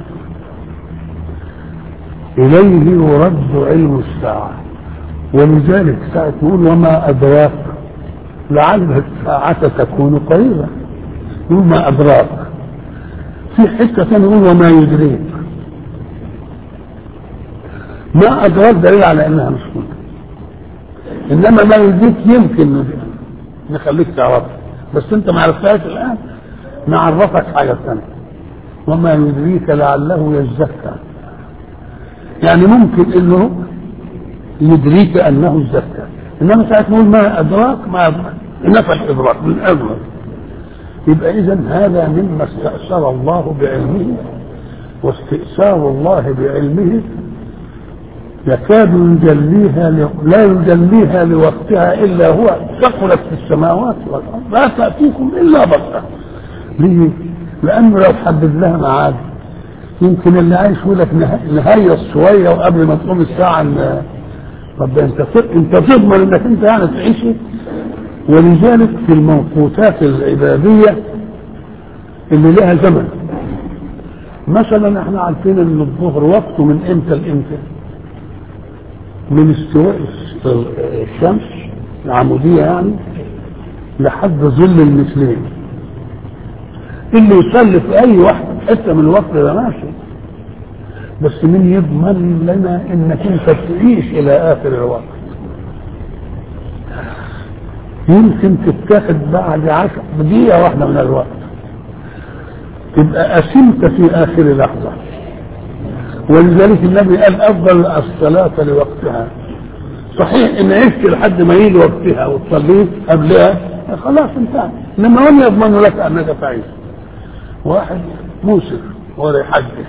اليه يرد علم الساعه ولذلك ساعة نقول وما أدراك لعل الساعة تكون قريبة يقول ما أدراك في حتة ثانية يقول وما يدريك ما أدراك دليل على أنها مش ممكن إنما ما يدريك يمكن نخليك تعرفها بس أنت ما عرفتهاش الآن نعرفك حاجة ثانية وما يدريك لعله يزكى يعني ممكن انه يدريك انه الزكى انما ساعه نقول ما ادراك ما ادراك نفى الادراك من ادراك يبقى اذا هذا مما استاثر الله بعلمه واستئثار الله بعلمه يكاد يجليها ل... لا يجليها لوقتها الا هو ثقلت في السماوات والارض لا تاتيكم الا بغته ليه؟ لانه لو حدد لها ميعاد يمكن اللي عايش يقول لك نهيص شويه وقبل ما تقوم الساعه طب انت انت تضمن انك انت يعني تعيش ولذلك في الموقوتات العبادية اللي لها زمن مثلا احنا عارفين ان الظهر وقته من امتى لامتى من استواء الشمس العمودية يعني لحد ظل المثلين اللي يصلي في اي واحد حته من الوقت ده ماشي بس مين يضمن لنا انك انت تعيش الى اخر الوقت يمكن تتاخد بعد عشر دقيقة واحدة من الوقت تبقى أسمت في آخر لحظة ولذلك النبي قال أفضل الصلاة لوقتها صحيح إن عشت لحد ما يجي وقتها وتصليه قبلها خلاص انتهى إنما من يضمن لك أنك تعيش واحد موسر ولا يحدث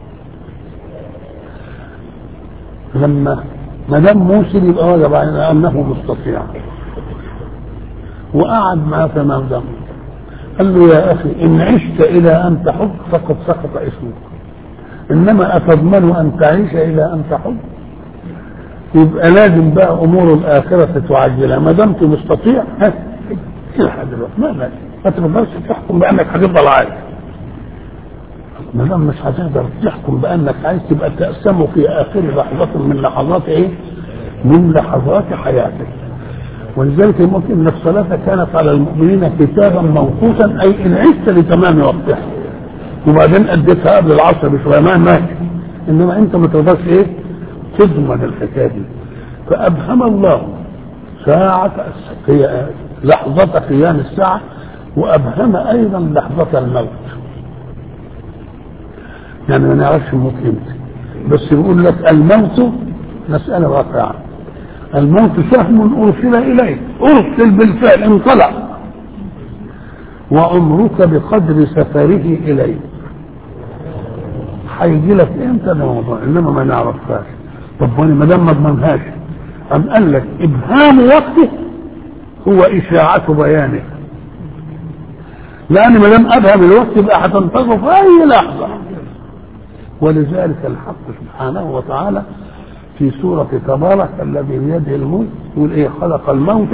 لما ما دام موسر يبقى وجب علينا انه مستطيع وقعد معاه تمام دم قال له يا اخي ان عشت الى ان تحب فقد سقط اسمك انما اتضمن ان تعيش الى ان تحب يبقى لازم بقى امور الاخره تعجلها ما دمت مستطيع ها الحق دلوقتي ما بقى ما تقدرش تحكم بانك هتفضل عايش ما دام مش هتقدر تحكم بانك عايز تبقى تقسمه في اخر لحظه من لحظات ايه؟ من لحظات حياتك ولذلك ممكن ان الصلاه كانت على المؤمنين كتابا موقوتا اي ان عشت لتمام وقتها وبعدين اديتها قبل العصر بشويه ما ماشي انما انت ما تقدرش ايه؟ تضمن الحكايه دي فابهم الله ساعة هي لحظة قيام الساعة وأبهم أيضا لحظة الموت يعني ما نعرفش الموت امتى بس يقول لك الموت مسألة واقعة الموت سهم أرسل إليك أرسل بالفعل انطلق وعمرك بقدر سفره إليك هيجي لك امتى ده موضوع انما ما نعرفهاش طب وانا ما دام ما اضمنهاش ام قال لك ابهام وقته هو اشاعة بيانه لان ما دام ابهم الوقت يبقى هتنتظر في اي لحظه ولذلك الحق سبحانه وتعالى في سورة تبارك الذي بيده الملك يقول ايه خلق الموت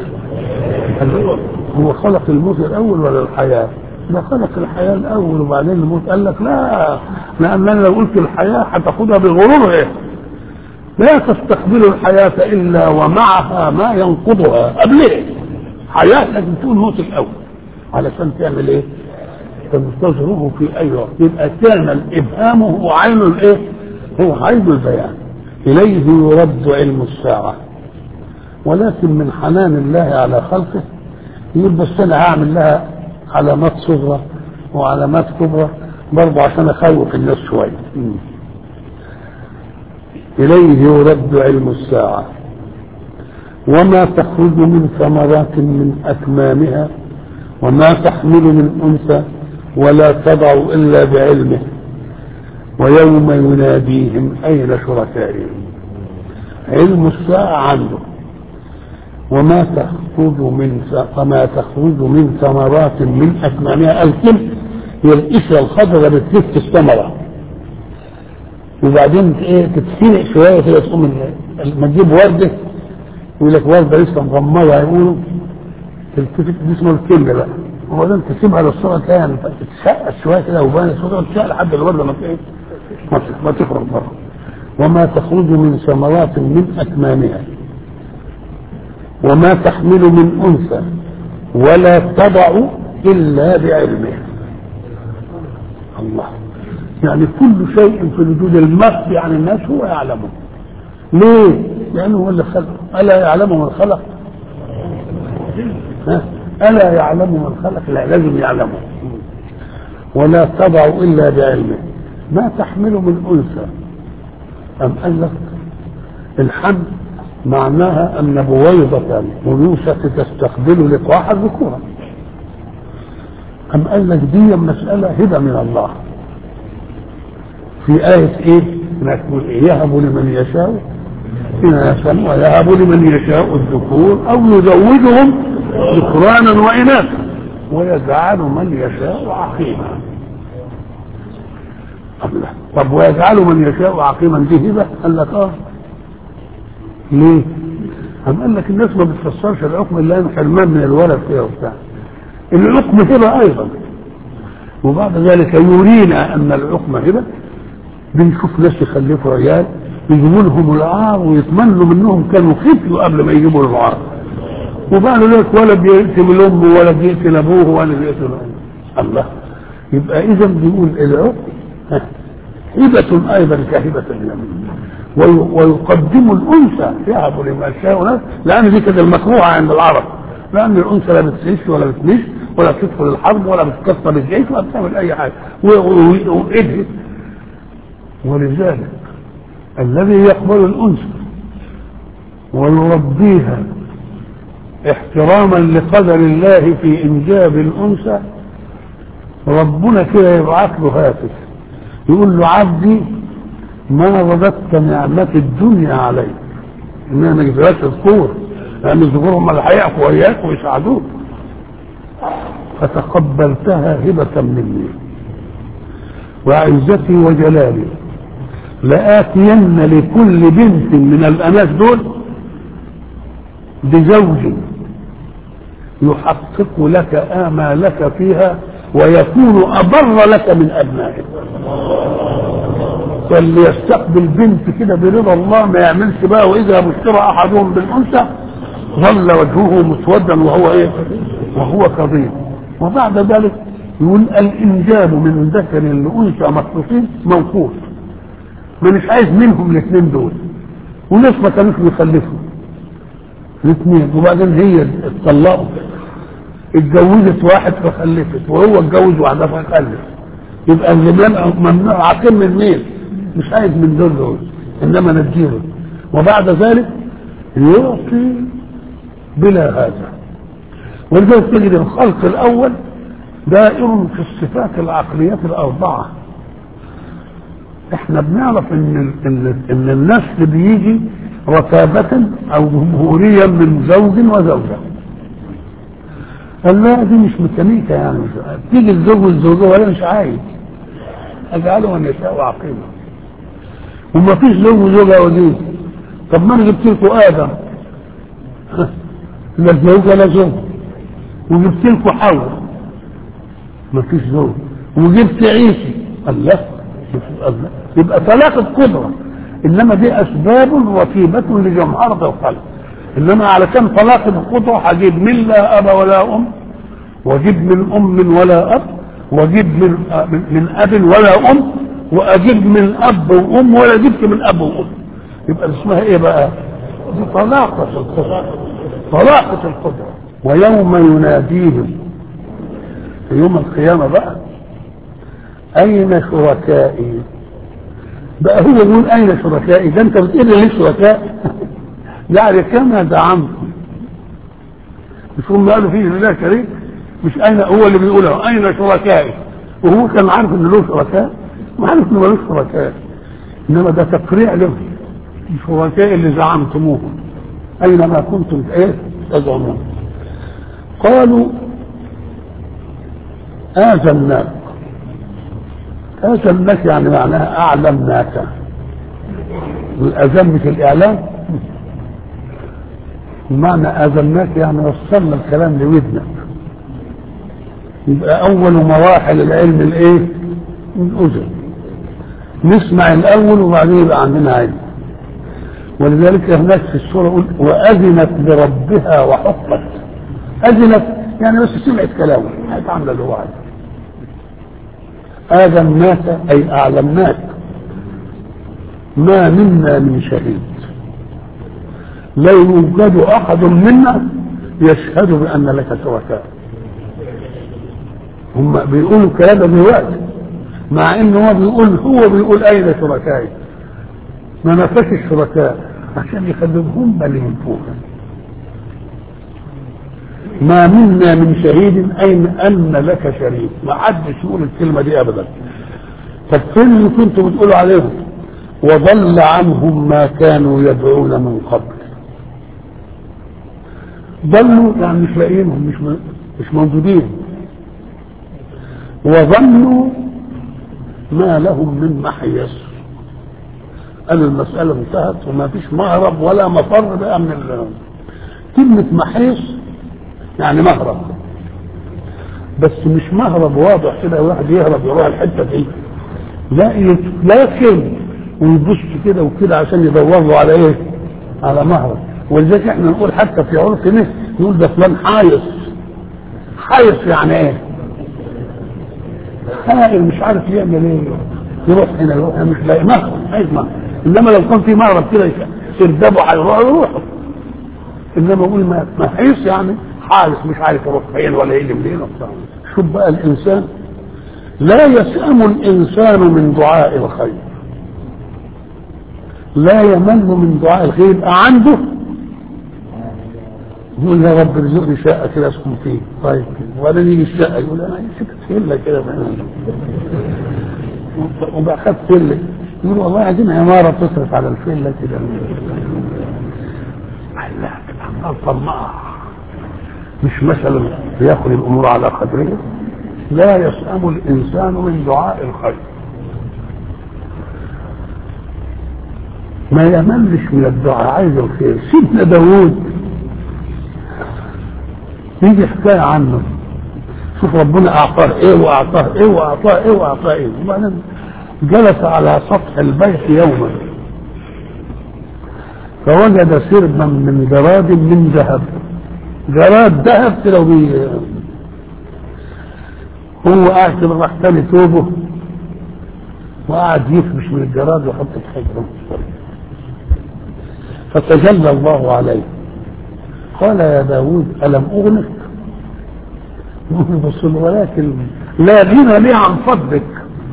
هو خلق الموت الاول ولا الحياة؟ ده خلق الحياة الاول وبعدين الموت قال لك لا لان انا لو قلت الحياة هتاخدها بغرور ايه؟ لا تستقبل الحياة الا ومعها ما ينقضها قبل ايه؟ حياة لازم تكون موت الاول علشان تعمل ايه؟ تنتظره في اي وقت يبقى كان الابهام هو عين الايه؟ هو عين البيان اليه يرد علم الساعه ولكن من حنان الله على خلقه يقول بس انا هعمل لها علامات صغرى وعلامات كبرى برضه عشان اخوف الناس شويه اليه يرد علم الساعه وما تخرج من ثمرات من اكمامها وما تحمل من انثى ولا تضع الا بعلمه ويوم يناديهم اين شركائهم علم الساعه عنده وما تخرج من وما تخرج من ثمرات من اكمامها الكل هي القشره الخضراء بتلف الثمره وبعدين ايه تتخنق شويه كده تقوم ما تجيب ورده يقول لك ورده لسه مغمضه يقولوا تلتفت دي اسمه الكل بقى وبعدين تسيبها للصوره تلاقيها تتشقق شويه كده وبان الصوره تتشقق لحد الورده ما ايه ما تخرج بره وما تخرج من ثمرات من اكمامها وما تحمل من انثى ولا تضع الا بعلمه الله يعني كل شيء في الوجود المخفي عن الناس هو يعلمه ليه؟ لانه هو اللي خلق الا يعلم من خلق ها؟ الا يعلم من خلق لا لازم يعلمه ولا تضع الا بعلمه ما تحمل من انثى ام قال لك الحمل معناها ان بويضة انوثة تستقبل لقاح الذكورة ام قال لك دي مسألة هبة من الله في آية ايه؟ نقول إيه؟ يهب لمن يشاء إناثا ويهب لمن يشاء الذكور أو يزوجهم ذكرانا وإناثا ويجعل من يشاء عقيما طب ويجعل من يشاء عقيما دي هبة قال لك اه ليه؟ أم قال لك الناس ما بتفسرش العقم الا ان حرمان من الولد فيها وبتاع العقم هبه ايضا وبعد ذلك يرينا ان العقم هبه بنشوف ناس يخلفوا عيال يجيبوا لهم العار ويتمنوا منهم كانوا خفيوا قبل ما يجيبوا العار وبعد ذلك ولد يقتل امه ولد يقتل ابوه ولد يقتل أمه. الله يبقى اذا بيقول العقم هبة ايضا كهبة اليمين ويقدم الانثى يهب لما شاء لان دي كده المكروهه عند العرب لان الانثى لا بتعيش ولا بتمش ولا بتدخل الحرب ولا بتكسر الجيش ولا بتعمل اي حاجه وايه ولذلك الذي يقبل الانثى ويربيها احتراما لقدر الله في انجاب الانثى ربنا كده يبعث له هاتف يقول له عبدي ما رددت نعمة الدنيا عليك انها ما جبتهاش الذكور لان الذكور هم اللي هيعفوا وياك ويساعدوك فتقبلتها هبة مني وعزتي وجلالي لآتين لكل بنت من الأناس دول بزوج يحقق لك آمالك فيها ويكون أبر لك من أبنائك فاللي يستقبل بنت كده برضا الله ما يعملش بقى واذا بشر احدهم بالانثى ظل وجهه مسودا وهو ايه؟ وهو كظيم وبعد ذلك يقول الانجاب من ذكر لانثى مخصوصين موقوف ما مش عايز منهم الاثنين دول وناس ما كانوش بيخلفوا الاثنين وبعدين هي اتطلقوا اتجوزت واحد فخلفت وهو اتجوز واحده فخلف يبقى اللي ممنوع عاقل من مين؟ مش عايز من دول دول انما نديله وبعد ذلك يعطي بلا هذا ولذلك تجد الخلق الاول دائر في الصفات العقليات الاربعه احنا بنعرف ان ان ان النسل بيجي رتابة او جمهوريا من زوج وزوجة قال لا دي مش ميكانيكا يعني تيجي الزوج والزوجة ولا مش عايز اجعله من يشاء عقيمه وما فيش زوج وزوجة ودين طب ما انا جبت لكم ادم لا زوج ولا زوج وجبت لكم حواء ما فيش زوج وجبت عيسى الله الله يبقى ثلاثة قدرة انما دي اسباب رتيبة لجمهرة الخلق انما على كم طلاق القدرة هجيب من لا اب ولا ام واجيب من ام ولا اب واجيب من من اب ولا ام واجيب من اب وام ولا جبت من اب وام يبقى اسمها ايه بقى دي طلاقة القدرة طلاقة القدرة ويوم يناديهم في يوم القيامة بقى أين شركائي بقى هو يقول أين شركائي ده أنت بتقول لي ليه شركاء يعني كما زعمتم مش هم قالوا فيه لله شريك مش أين هو اللي بيقولها أين شركائي وهو كان عارف إن له شركاء وعارف إنه ملوش شركاء إنما ده تقريع له الشركاء اللي زعمتموهم أينما كنتم إيه تزعمون قالوا آذناك آذناك يعني معناها أعلمناك الأذان مش الإعلام معنى آذناك يعني وصلنا الكلام لودنك يبقى أول مراحل العلم الإيه؟ الأذن نسمع الأول وبعدين يبقى عندنا علم ولذلك هناك في السورة يقول وأذنت لربها وحقت أذنت يعني بس سمعت كلامه هتعمل اللي هو عايزه آذناك أي أعلمناك ما منا من شهيد لا يوجد أحد منا يشهد بأن لك شركاء هم بيقولوا الكلام ده دلوقتي مع انه هو بيقول هو بيقول اين شركائي ما نفاش الشركاء عشان يخليهم بل ينفوها ما منا من شهيد اين ان لك شريك ما حدش يقول الكلمه دي ابدا طب فين اللي كنتوا بتقولوا عليهم وضل عنهم ما كانوا يدعون من قبل ضلوا يعني مش لاقيينهم مش مش موجودين وظنوا ما لهم من محيص قالوا المسألة انتهت وما فيش مهرب ولا مفر بقى من كلمة محيص يعني مهرب بس مش مهرب واضح كده واحد يهرب يروح الحتة دي لا لا يكن ويبص كده وكده عشان يدور له على ايه؟ على مهرب ولذلك احنا نقول حتى في عرف مصر نقول ده فلان حايص حايص يعني ايه؟ خائن مش عارف يعمل ايه يروح هنا يروح هنا مش لاقي مهرب عايز مهرب انما لو كان في مهرب كده يردبه هيروح يروح انما اقول ما محيص يعني حارس مش عارف يروح فين ولا يجي منين وبتاع شوف بقى الانسان لا يسأم الانسان من دعاء الخير لا يمل من دعاء الخير يبقى عنده يقول يا رب ارزقني شقه كده اسكن فيه طيب كده وبعدين يجي الشقه يقول انا عايز فيلا كده وبقى خد فيلا يقول والله عايزين عماره تصرف على الفيلا كده لا طماع مش مثلا ياخذ الامور على قدرها لا يسأم الانسان من دعاء الخير ما يملش من الدعاء عايز الخير سيدنا داوود يجي حكايه عنه شوف ربنا اعطاه ايه واعطاه ايه واعطاه ايه واعطاه ايه وبعدين جلس على سطح البيت يوما فوجد سربا من جراد من ذهب جراد ذهب كده وبي هو قاعد كده راح تاني توبه وقعد يفرش من الجراد ويحط في حجره فتجلى الله عليه قال يا داود ألم أغنك بص ولكن لا غنى لي عن فضلك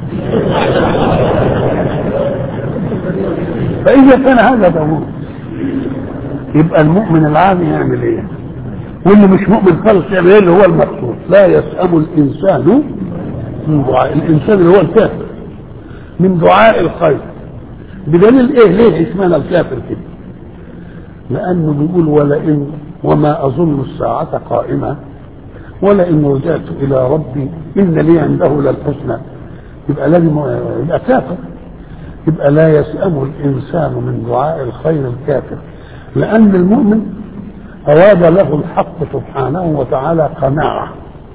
فإذا كان هذا داود يبقى المؤمن العادي يعمل ايه واللي مش مؤمن خالص يعمل ايه اللي هو المقصود لا يسأم الإنسان من دعاء الإنسان اللي هو الكافر من دعاء الخير بدليل ايه ليه اسمنا الكافر كده لأنه بيقول ولئن وما أظن الساعة قائمة ولئن رجعت إلى ربي إن لي عنده للحسنى يبقى لازم يبقى كافر يبقى لا يسأم الإنسان من دعاء الخير الكافر لأن المؤمن أراد له الحق سبحانه وتعالى قناعة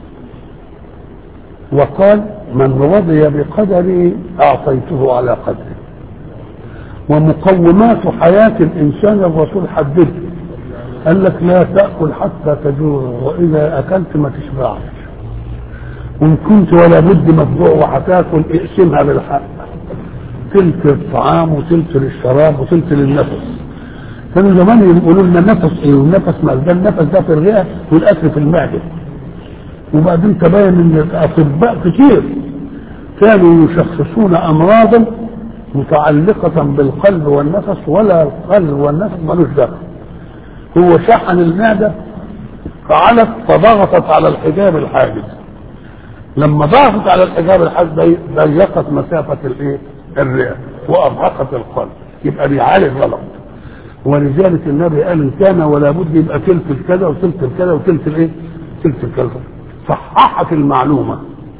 وقال من رضي بقدري أعطيته على قدره ومقومات حياة الإنسان الرسول حدده قال لك لا تأكل حتى تجوع وإذا أكلت ما تشبعش وإن كنت ولا بد مفجوع وهتاكل اقسمها بالحق تلت الطعام وتلت للشراب وتلت للنفس كانوا زمان يقولوا لنا نفس ايه والنفس ما ده النفس ده في الرئه والاكل في المعده وبعدين تبين ان الاطباء كتير كانوا يشخصون امراضا متعلقة بالقلب والنفس ولا القلب والنفس ملوش دخل هو شحن المعدة فعلت فضغطت على الحجاب الحاجز لما ضغطت على الحجاب الحاجز ضيقت مسافة الايه الرئة وأرهقت القلب يبقى بيعالج غلط ولذلك النبي قال ان كان ولا بد يبقى تلت الكذا وتلت الكذا وتلت الايه؟ تلت الكذا صححت المعلومه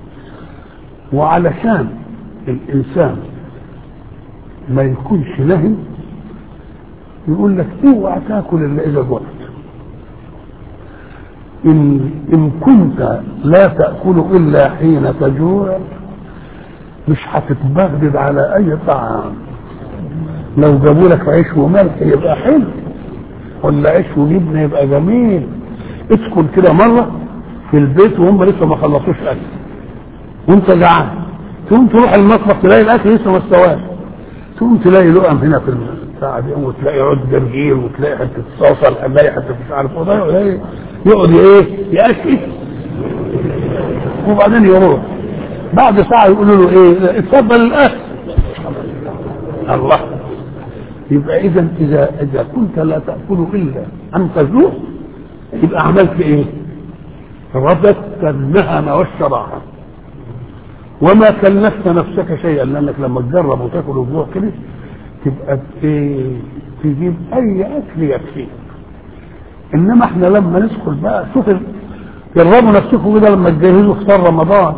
وعلشان الانسان ما يكونش نهم يقول لك اوعى تاكل الا اذا جوعت ان ان كنت لا تاكل الا حين تجوع مش هتتبغدد على اي طعام لو جابوا لك عيش وملح يبقى حلو ولا عيش وجبنه يبقى جميل ادخل كده مره في البيت وهم لسه ما خلصوش اكل وانت جعان تقوم تروح المطبخ تلاقي الاكل لسه ما استواش تقوم تلاقي لقم هنا في البتاع دي وتلاقي عود جرجير وتلاقي حته صلصه تلاقي حته مش عارف ايه يقعد ايه ياكل وبعدين يروح بعد ساعه يقولوا له ايه اتفضل الاكل الله يبقى اذا اذا اذا كنت لا تاكل الا ان تجوع يبقى عملت ايه؟ ربطت النهم والشراهه وما كلفت نفسك شيئا لانك لما تجرب وتاكل وجوع كده تبقى ايه تجيب اي اكل يكفيك انما احنا لما ندخل بقى شوف جربوا نفسكم كده لما تجهزوا فطار رمضان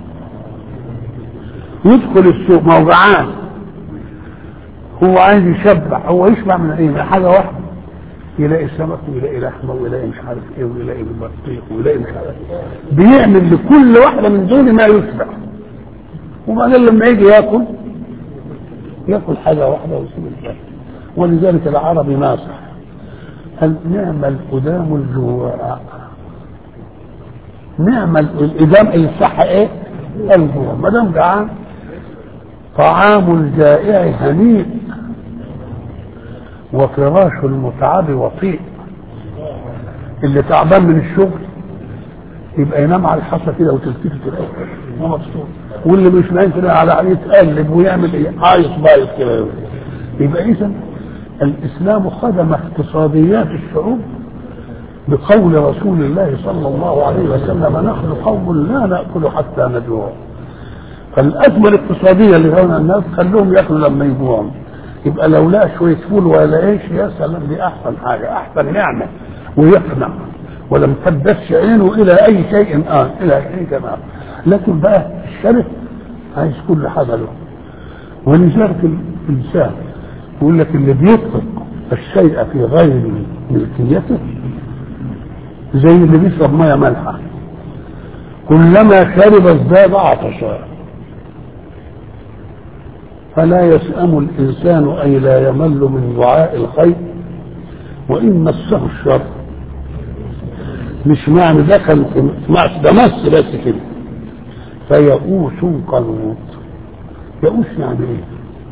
يدخل السوق ما هو جعان هو عايز يشبع هو يشبع من ايه من حاجه واحده يلاقي سمك ويلاقي لحمه ويلاقي مش عارف ايه ويلاقي بطيخ ويلاقي مش عارف ايه بيعمل لكل واحده من دول ما يشبع وبعدين لما يجي ياكل ياكل حاجه واحده ويسيب الباقي ولذلك العربي ناصح قال نعم القدام الجوع نعم الإدام الصح ايه؟ الجوع ما دام جعان طعام الجائع هنيء وفراش المتعب وطيء اللي تعبان من الشغل يبقى ينام على الحصى كده وتلتفت تلاقيه هو مبسوط واللي مش نايم كده على يتقلب ويعمل ايه عايص بايظ كده يبقى اذا الاسلام خدم اقتصاديات الشعوب بقول رسول الله صلى الله عليه وسلم نحن قوم لا ناكل حتى نجوع فالازمه الاقتصاديه اللي هنا الناس خلوهم ياكلوا لما يجوعوا يبقى لو لقى شويه فول ولا ايش يا سلام دي احسن حاجه احسن نعمه ويقنع ولم تبدش عينه الى اي شيء آه الى اي كمان لكن بقى الشرف عايز كل حاجه له ولذلك الانسان يقول لك اللي بيطلق الشيء في غير ملكيته زي اللي بيشرب ميه مالحه كلما شرب ازداد عطشا فلا يسأم الإنسان أي لا يمل من دعاء الخير وإن مسه الشر مش معنى ده كان ده مس بس كده فيئوس قنوط يئوس يعني ايه؟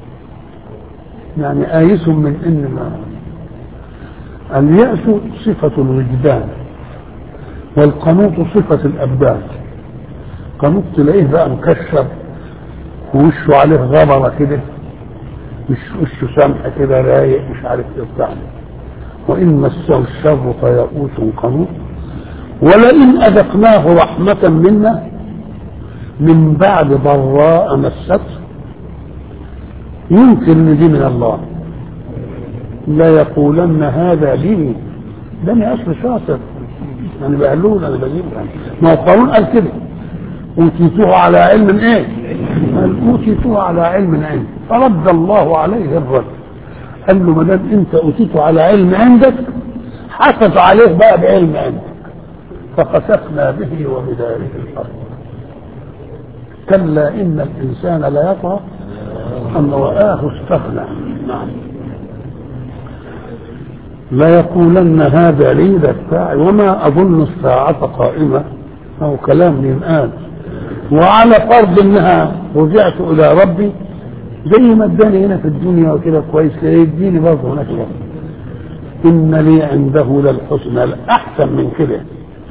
يعني آيس من إن ما اليأس صفة الوجدان والقنوط صفة الأبدان قنوط تلاقيه بقى مكشر ووشه عليه غبرة كده مش وشه سمح كده رايق مش عارف ايه بتاع وإن مسه الشر فيئوس قنوط ولئن أذقناه رحمة منا من بعد ضراء مسته يمكن ان دي من الله لا يقولن هذا لي ده انا اصل شاطر يعني بقلول انا بجيب يعني ما هو قارون قال كده اوتيتوه على علم ايه؟ قال اوتيتوه على علم عندي فرد الله عليه الرد قال له ما دام انت اوتيته على علم عندك حفظ عليه بقى بعلم عندك فخسفنا به وبداره الارض كلا ان الانسان لا يطغى ان رآه استغنى نعم لا يقولن هذا لي ذا بتاعي وما اظن الساعة قائمة او كلام ينقال وعلى فرض انها رجعت الى ربي زي ما اداني هنا في الدنيا وكده كويس يديني برضه هناك برضه ان لي عنده للحسنى الاحسن من كده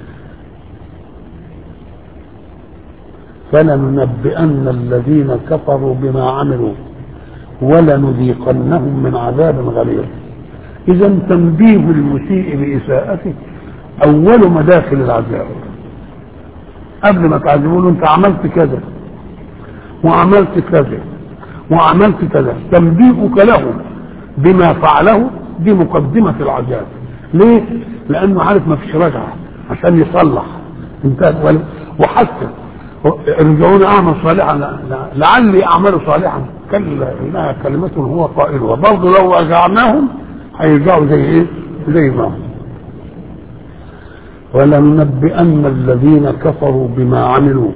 فلننبئن الذين كفروا بما عملوا ولنذيقنهم من عذاب غليظ اذا تنبيه المسيء باساءته اول مداخل العذاب قبل ما تعذبوا له انت عملت كذا وعملت كذا وعملت كذا تنبيهك له بما فعله دي مقدمة العذاب ليه؟ لأنه عارف ما فيش رجعة عشان يصلح انتهى وحتى ارجعون اعمل صالحا لعلي اعمل صالحا كلا انها كلمة هو قائلها برضه لو رجعناهم هيرجعوا زي ايه؟ زي ما هم ولننبئن الذين كفروا بما عملوا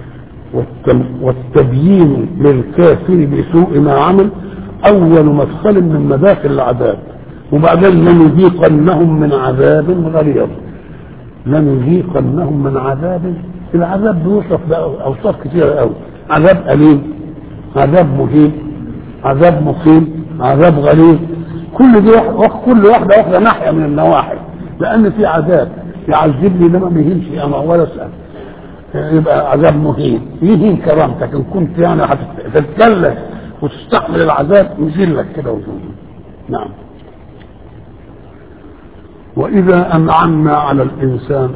والتبيين للكافر بسوء ما عمل اول مدخل من مداخل العذاب وبعدين لنذيقنهم من عذاب غليظ لنذيقنهم من عذاب العذاب بيوصف باوصاف كثيره قوي عذاب اليم عذاب مهين عذاب مقيم عذاب غليظ كل دي كل واحده واخده ناحيه من النواحي لان في عذاب يعذبني انما ما يهينش انا ولا اسال يبقى عذاب مهين يهين كرامتك ان كنت يعني هتتكلم وتستحمل العذاب يذلك كده وجوده نعم واذا انعمنا على الانسان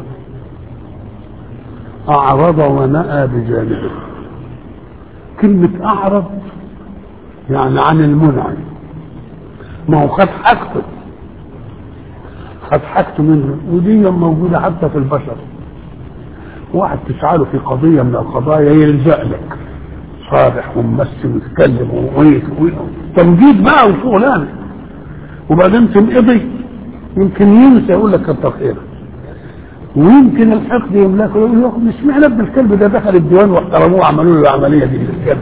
اعرض ونأى بجانبه كلمة اعرض يعني عن المنعم ما هو خد حاجته خد حاجته منه ودي موجودة حتى في البشر واحد تسعاله في قضية من القضايا يلزق لك صالح وممثل ويتكلم ويت تمجيد بقى وشغلانه وبعدين تنقضي يمكن ينسى يقول لك كتر خيرك ويمكن الحقد يملكه يقول له مش معنى ابن الكلب ده دخل الديوان واحترموه وعملوا له العمليه دي بالكلب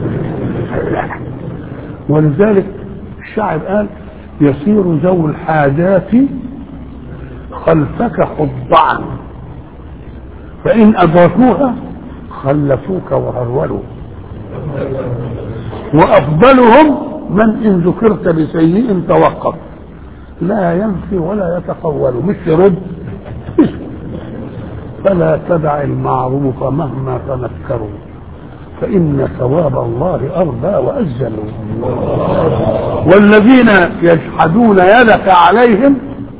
ولذلك الشاعر قال يصير ذو الحاجات خلفك خضعا فإن أدركوها خلفوك وهرولوا وأفضلهم من إن ذكرت بسيء توقف لا ينفي ولا يتقول مش يرد فلا تدع المعروف مهما تنكروا فإن ثواب الله أرضى وأجل والذين يجحدون يدك عليهم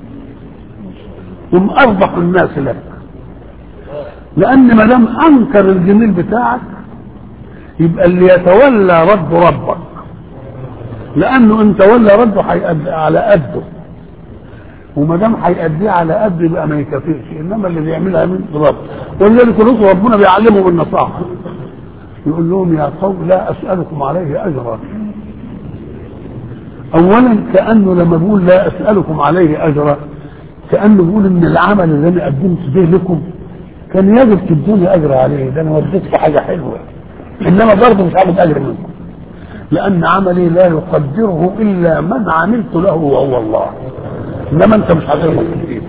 هم أربح الناس لك لأن ما دام أنكر الجميل بتاعك يبقى اللي يتولى رد ربك لأنه إن تولى رده هيأدي على قده وما دام هيأديه على قده يبقى ما يكفيش إنما اللي بيعملها من رب ولذلك الرسل ربنا بيعلمهم النصاحة يقول لهم يا قوم لا أسألكم عليه أجرا أولا كأنه لما بيقول لا أسألكم عليه أجرا كأنه بيقول إن العمل اللي أنا قدمت به لكم كان يجب تدوني أجر عليه ده أنا وديتكم حاجة حلوة إنما برضه مش عاوز أجر منكم لأن عملي لا يقدره إلا من عملت له وهو الله إنما أنت مش هتقدر تجيب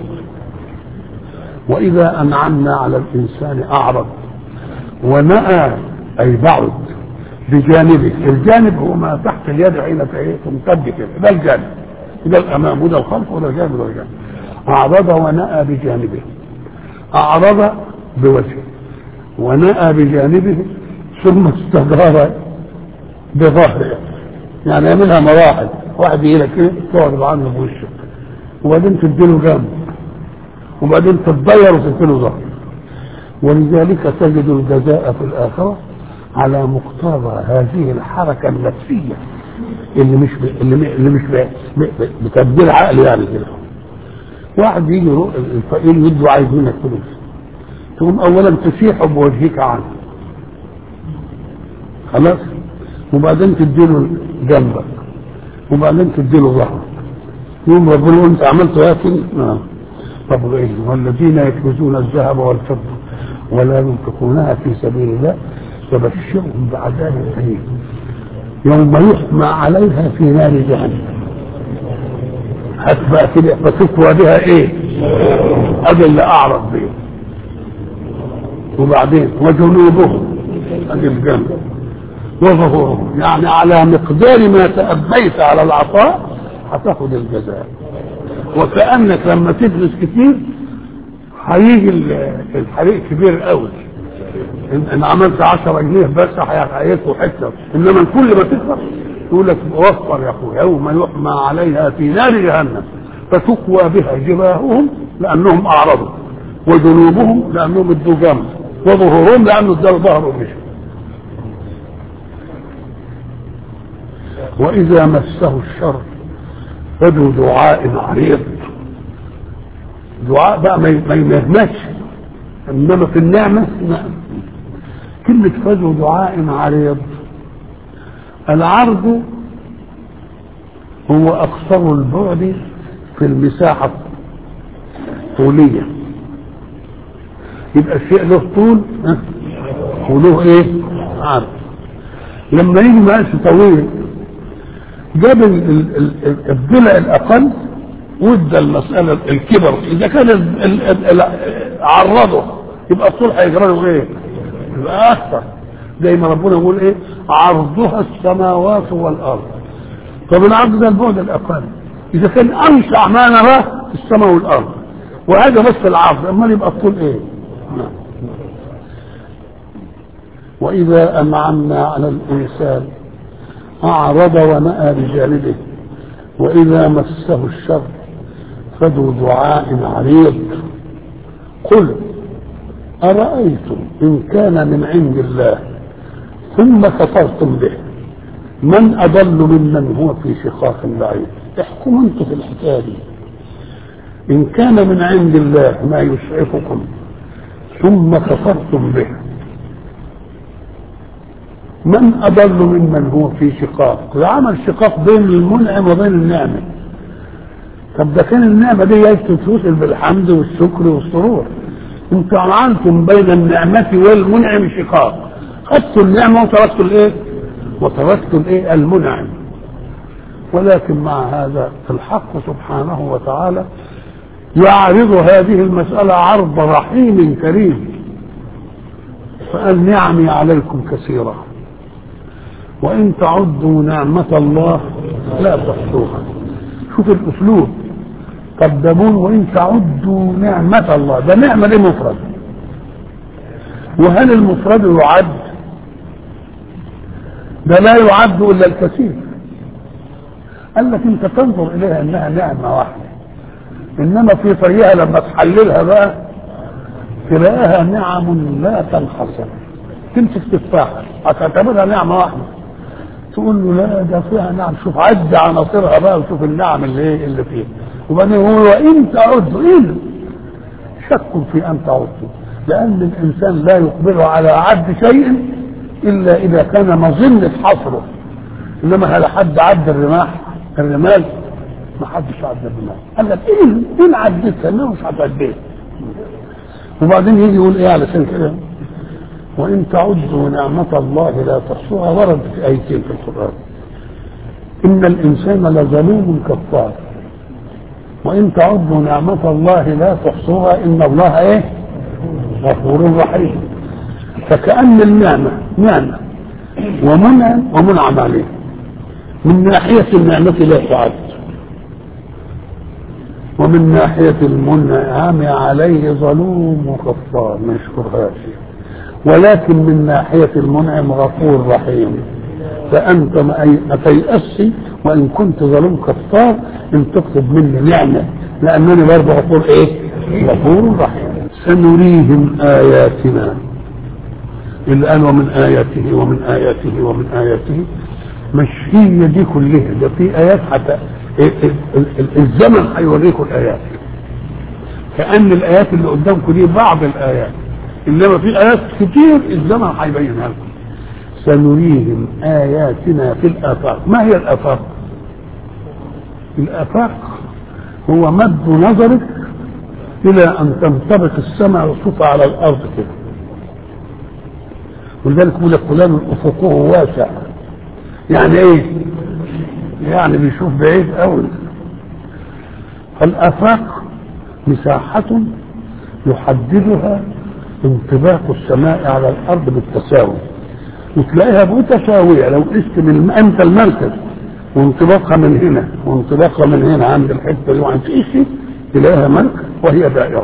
وإذا أنعمنا على الإنسان أعرض ونأى أي بعد بجانبه الجانب هو ما تحت اليد حين تمتد كده ده الجانب ده الأمام وده الخلف وده الجانب وده الجانب أعرض ونأى بجانبه أعرض بوجهه ونأى بجانبه ثم استدار بظهره يعني يعملها مراحل واحد يجي لك كده تقعد عنه بوشه وبعدين تديله جنب وبعدين تتضير وتديله ظهر ولذلك تجد الجزاء في الآخرة على مقتضى هذه الحركة النفسية اللي مش ب... اللي, م... اللي مش ب... ب... بتبديل عقل يعني كده واحد يجي الفقير يدعو عايز منك فلوس تقوم اولا تسيح بوجهك عنه خلاص وبعدين تديله جنبك وبعدين تديله ظهرك يوم ربنا يقول انت عملت هاتي نعم طب ايه والذين يكنزون الذهب والفضه ولا ينفقونها في سبيل الله فبشرهم بعذاب أليم يوم يحمى عليها في نار جهنم هتبقى كده فتكوى بها ايه؟ ادي اللي اعرض بيه وبعدين وجنوبهم ادي الجنب وظهورهم يعني على مقدار ما تأبيت على العطاء هتاخد الجزاء وكأنك لما تدرس كتير هيجي الحريق كبير قوي ان عملت 10 جنيه بس هياكلوا حته انما كل ما تكبر يقول لك وفر يا اخويا يوم يحمى عليها في نار جهنم فتكوى بها جباههم لانهم اعرضوا وجنوبهم لانهم ادوا جنب وظهورهم لانه ادوا ظهر ومشي واذا مسه الشر فذو دعاء عريض دعاء بقى ما يمهمش انما في النعمه نعم كلمة فذو دعاء عريض العرض هو أقصر البعد في المساحة الطولية يبقى الشيء له طول وله ايه عرض لما يجي مقاس طويل جاب الضلع الأقل وادى المسألة الكبر إذا كان عرضه يبقى الطول هيجرى له ايه؟ يبقى اكثر زي ما ربنا يقول ايه عرضها السماوات والارض طب العرض ده البعد الاقل اذا كان اوسع ما نراه السماء والارض وهذا بس العرض امال يبقى الطول ايه نعم. واذا انعمنا على الانسان اعرض ونأى بجانبه واذا مسه الشر فذو دعاء عريض قل أرأيتم إن كان من عند الله ثم كفرتم به من أضل ممن هو في شقاق بعيد احكموا انتم في الحكاية دي إن كان من عند الله ما يسعفكم ثم كفرتم به من أضل ممن هو في شقاق عمل شقاق بين المنعم وبين النعمة طب ده كان النعمة دي تتوصل بالحمد والشكر والسرور انتوا عنتم بين النعمة والمنعم شقاق خدتوا النعمة وتركتوا الايه؟ وتركتوا الايه؟ المنعم ولكن مع هذا الحق سبحانه وتعالى يعرض هذه المسألة عرض رحيم كريم فقال نعمي عليكم كثيرة وإن تعدوا نعمة الله لا تحصوها شوف الأسلوب قدمون وإن تعدوا نعمة الله ده نعمة دي مفرد وهل المفرد يعد ده لا يعد إلا الكثير قال لك انت تنظر اليها انها نعمه واحده انما في طيها لما تحللها بقى تلاقيها نعم لا تنحصر تمسك تفاحه هتعتبرها نعمه واحده تقول له لا ده فيها نعم شوف عد عناصرها بقى وشوف النعم اللي ايه اللي فيها وبعدين هو وان تعدوا ايه شك في ان تعدوا لان الانسان لا يقبل على عد شيء الا اذا كان مظنه حصره انما هل حد عد الرماح الرمال ما حدش عد الرمال قال لك ايه ان عدتها انه مش هتعديها وبعدين يجي يقول ايه علشان كده وان تعدوا نعمة الله لا تحصوها ورد في ايتين في القرآن ان الانسان لظلوم كفار وان تعدوا نعمة الله لا تحصوها ان الله ايه غفور رحيم فكأن النعمة نعمة ومنعم ومنعم عليه من ناحية النعمة لا تعد ومن ناحية المنعم عليه ظلوم وكفار ما يشكرهاش ولكن من ناحية المنعم غفور رحيم فأنت ما تيأسي وإن كنت ظلوم كفار إن تطلب مني نعمة لأنني برضه غفور إيه؟ غفور رحيم سنريهم آياتنا الآن ومن آياته ومن آياته ومن آياته مش هي دي كلها ده في آيات حتى الزمن هيوريكم الآيات كأن الآيات اللي قدامكم دي بعض الآيات إنما في آيات كتير الزمن هيبينها لكم سنريهم آياتنا في الآفاق ما هي الآفاق؟ الآفاق هو مد نظرك إلى أن تنطبق السماء والصفة على الأرض كده ولذلك يقول لك فلان افقه واسع يعني ايه يعني بيشوف بعيد قوي الافاق مساحة يحددها انطباق السماء على الارض بالتساوي وتلاقيها متساوية لو قست من امتى المركز وانطباقها من هنا وانطباقها من هنا عند الحتة دي وعند شيء تلاقيها مركز وهي دائرة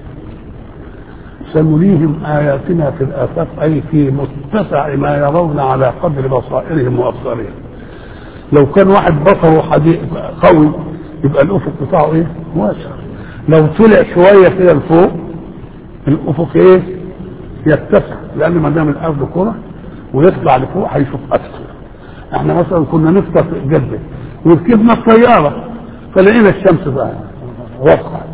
سنريهم آياتنا في الآفاق أي في متسع ما يرون على قدر بصائرهم وأبصارهم لو كان واحد بصره حديق قوي يبقى الأفق بتاعه إيه؟ واسع لو طلع شوية كده لفوق الأفق إيه؟ يتسع لأن ما دام الأرض كرة ويطلع لفوق هيشوف أكثر احنا مثلا كنا نفطر في جدة وركبنا الطيارة فلقينا الشمس بقى واضحة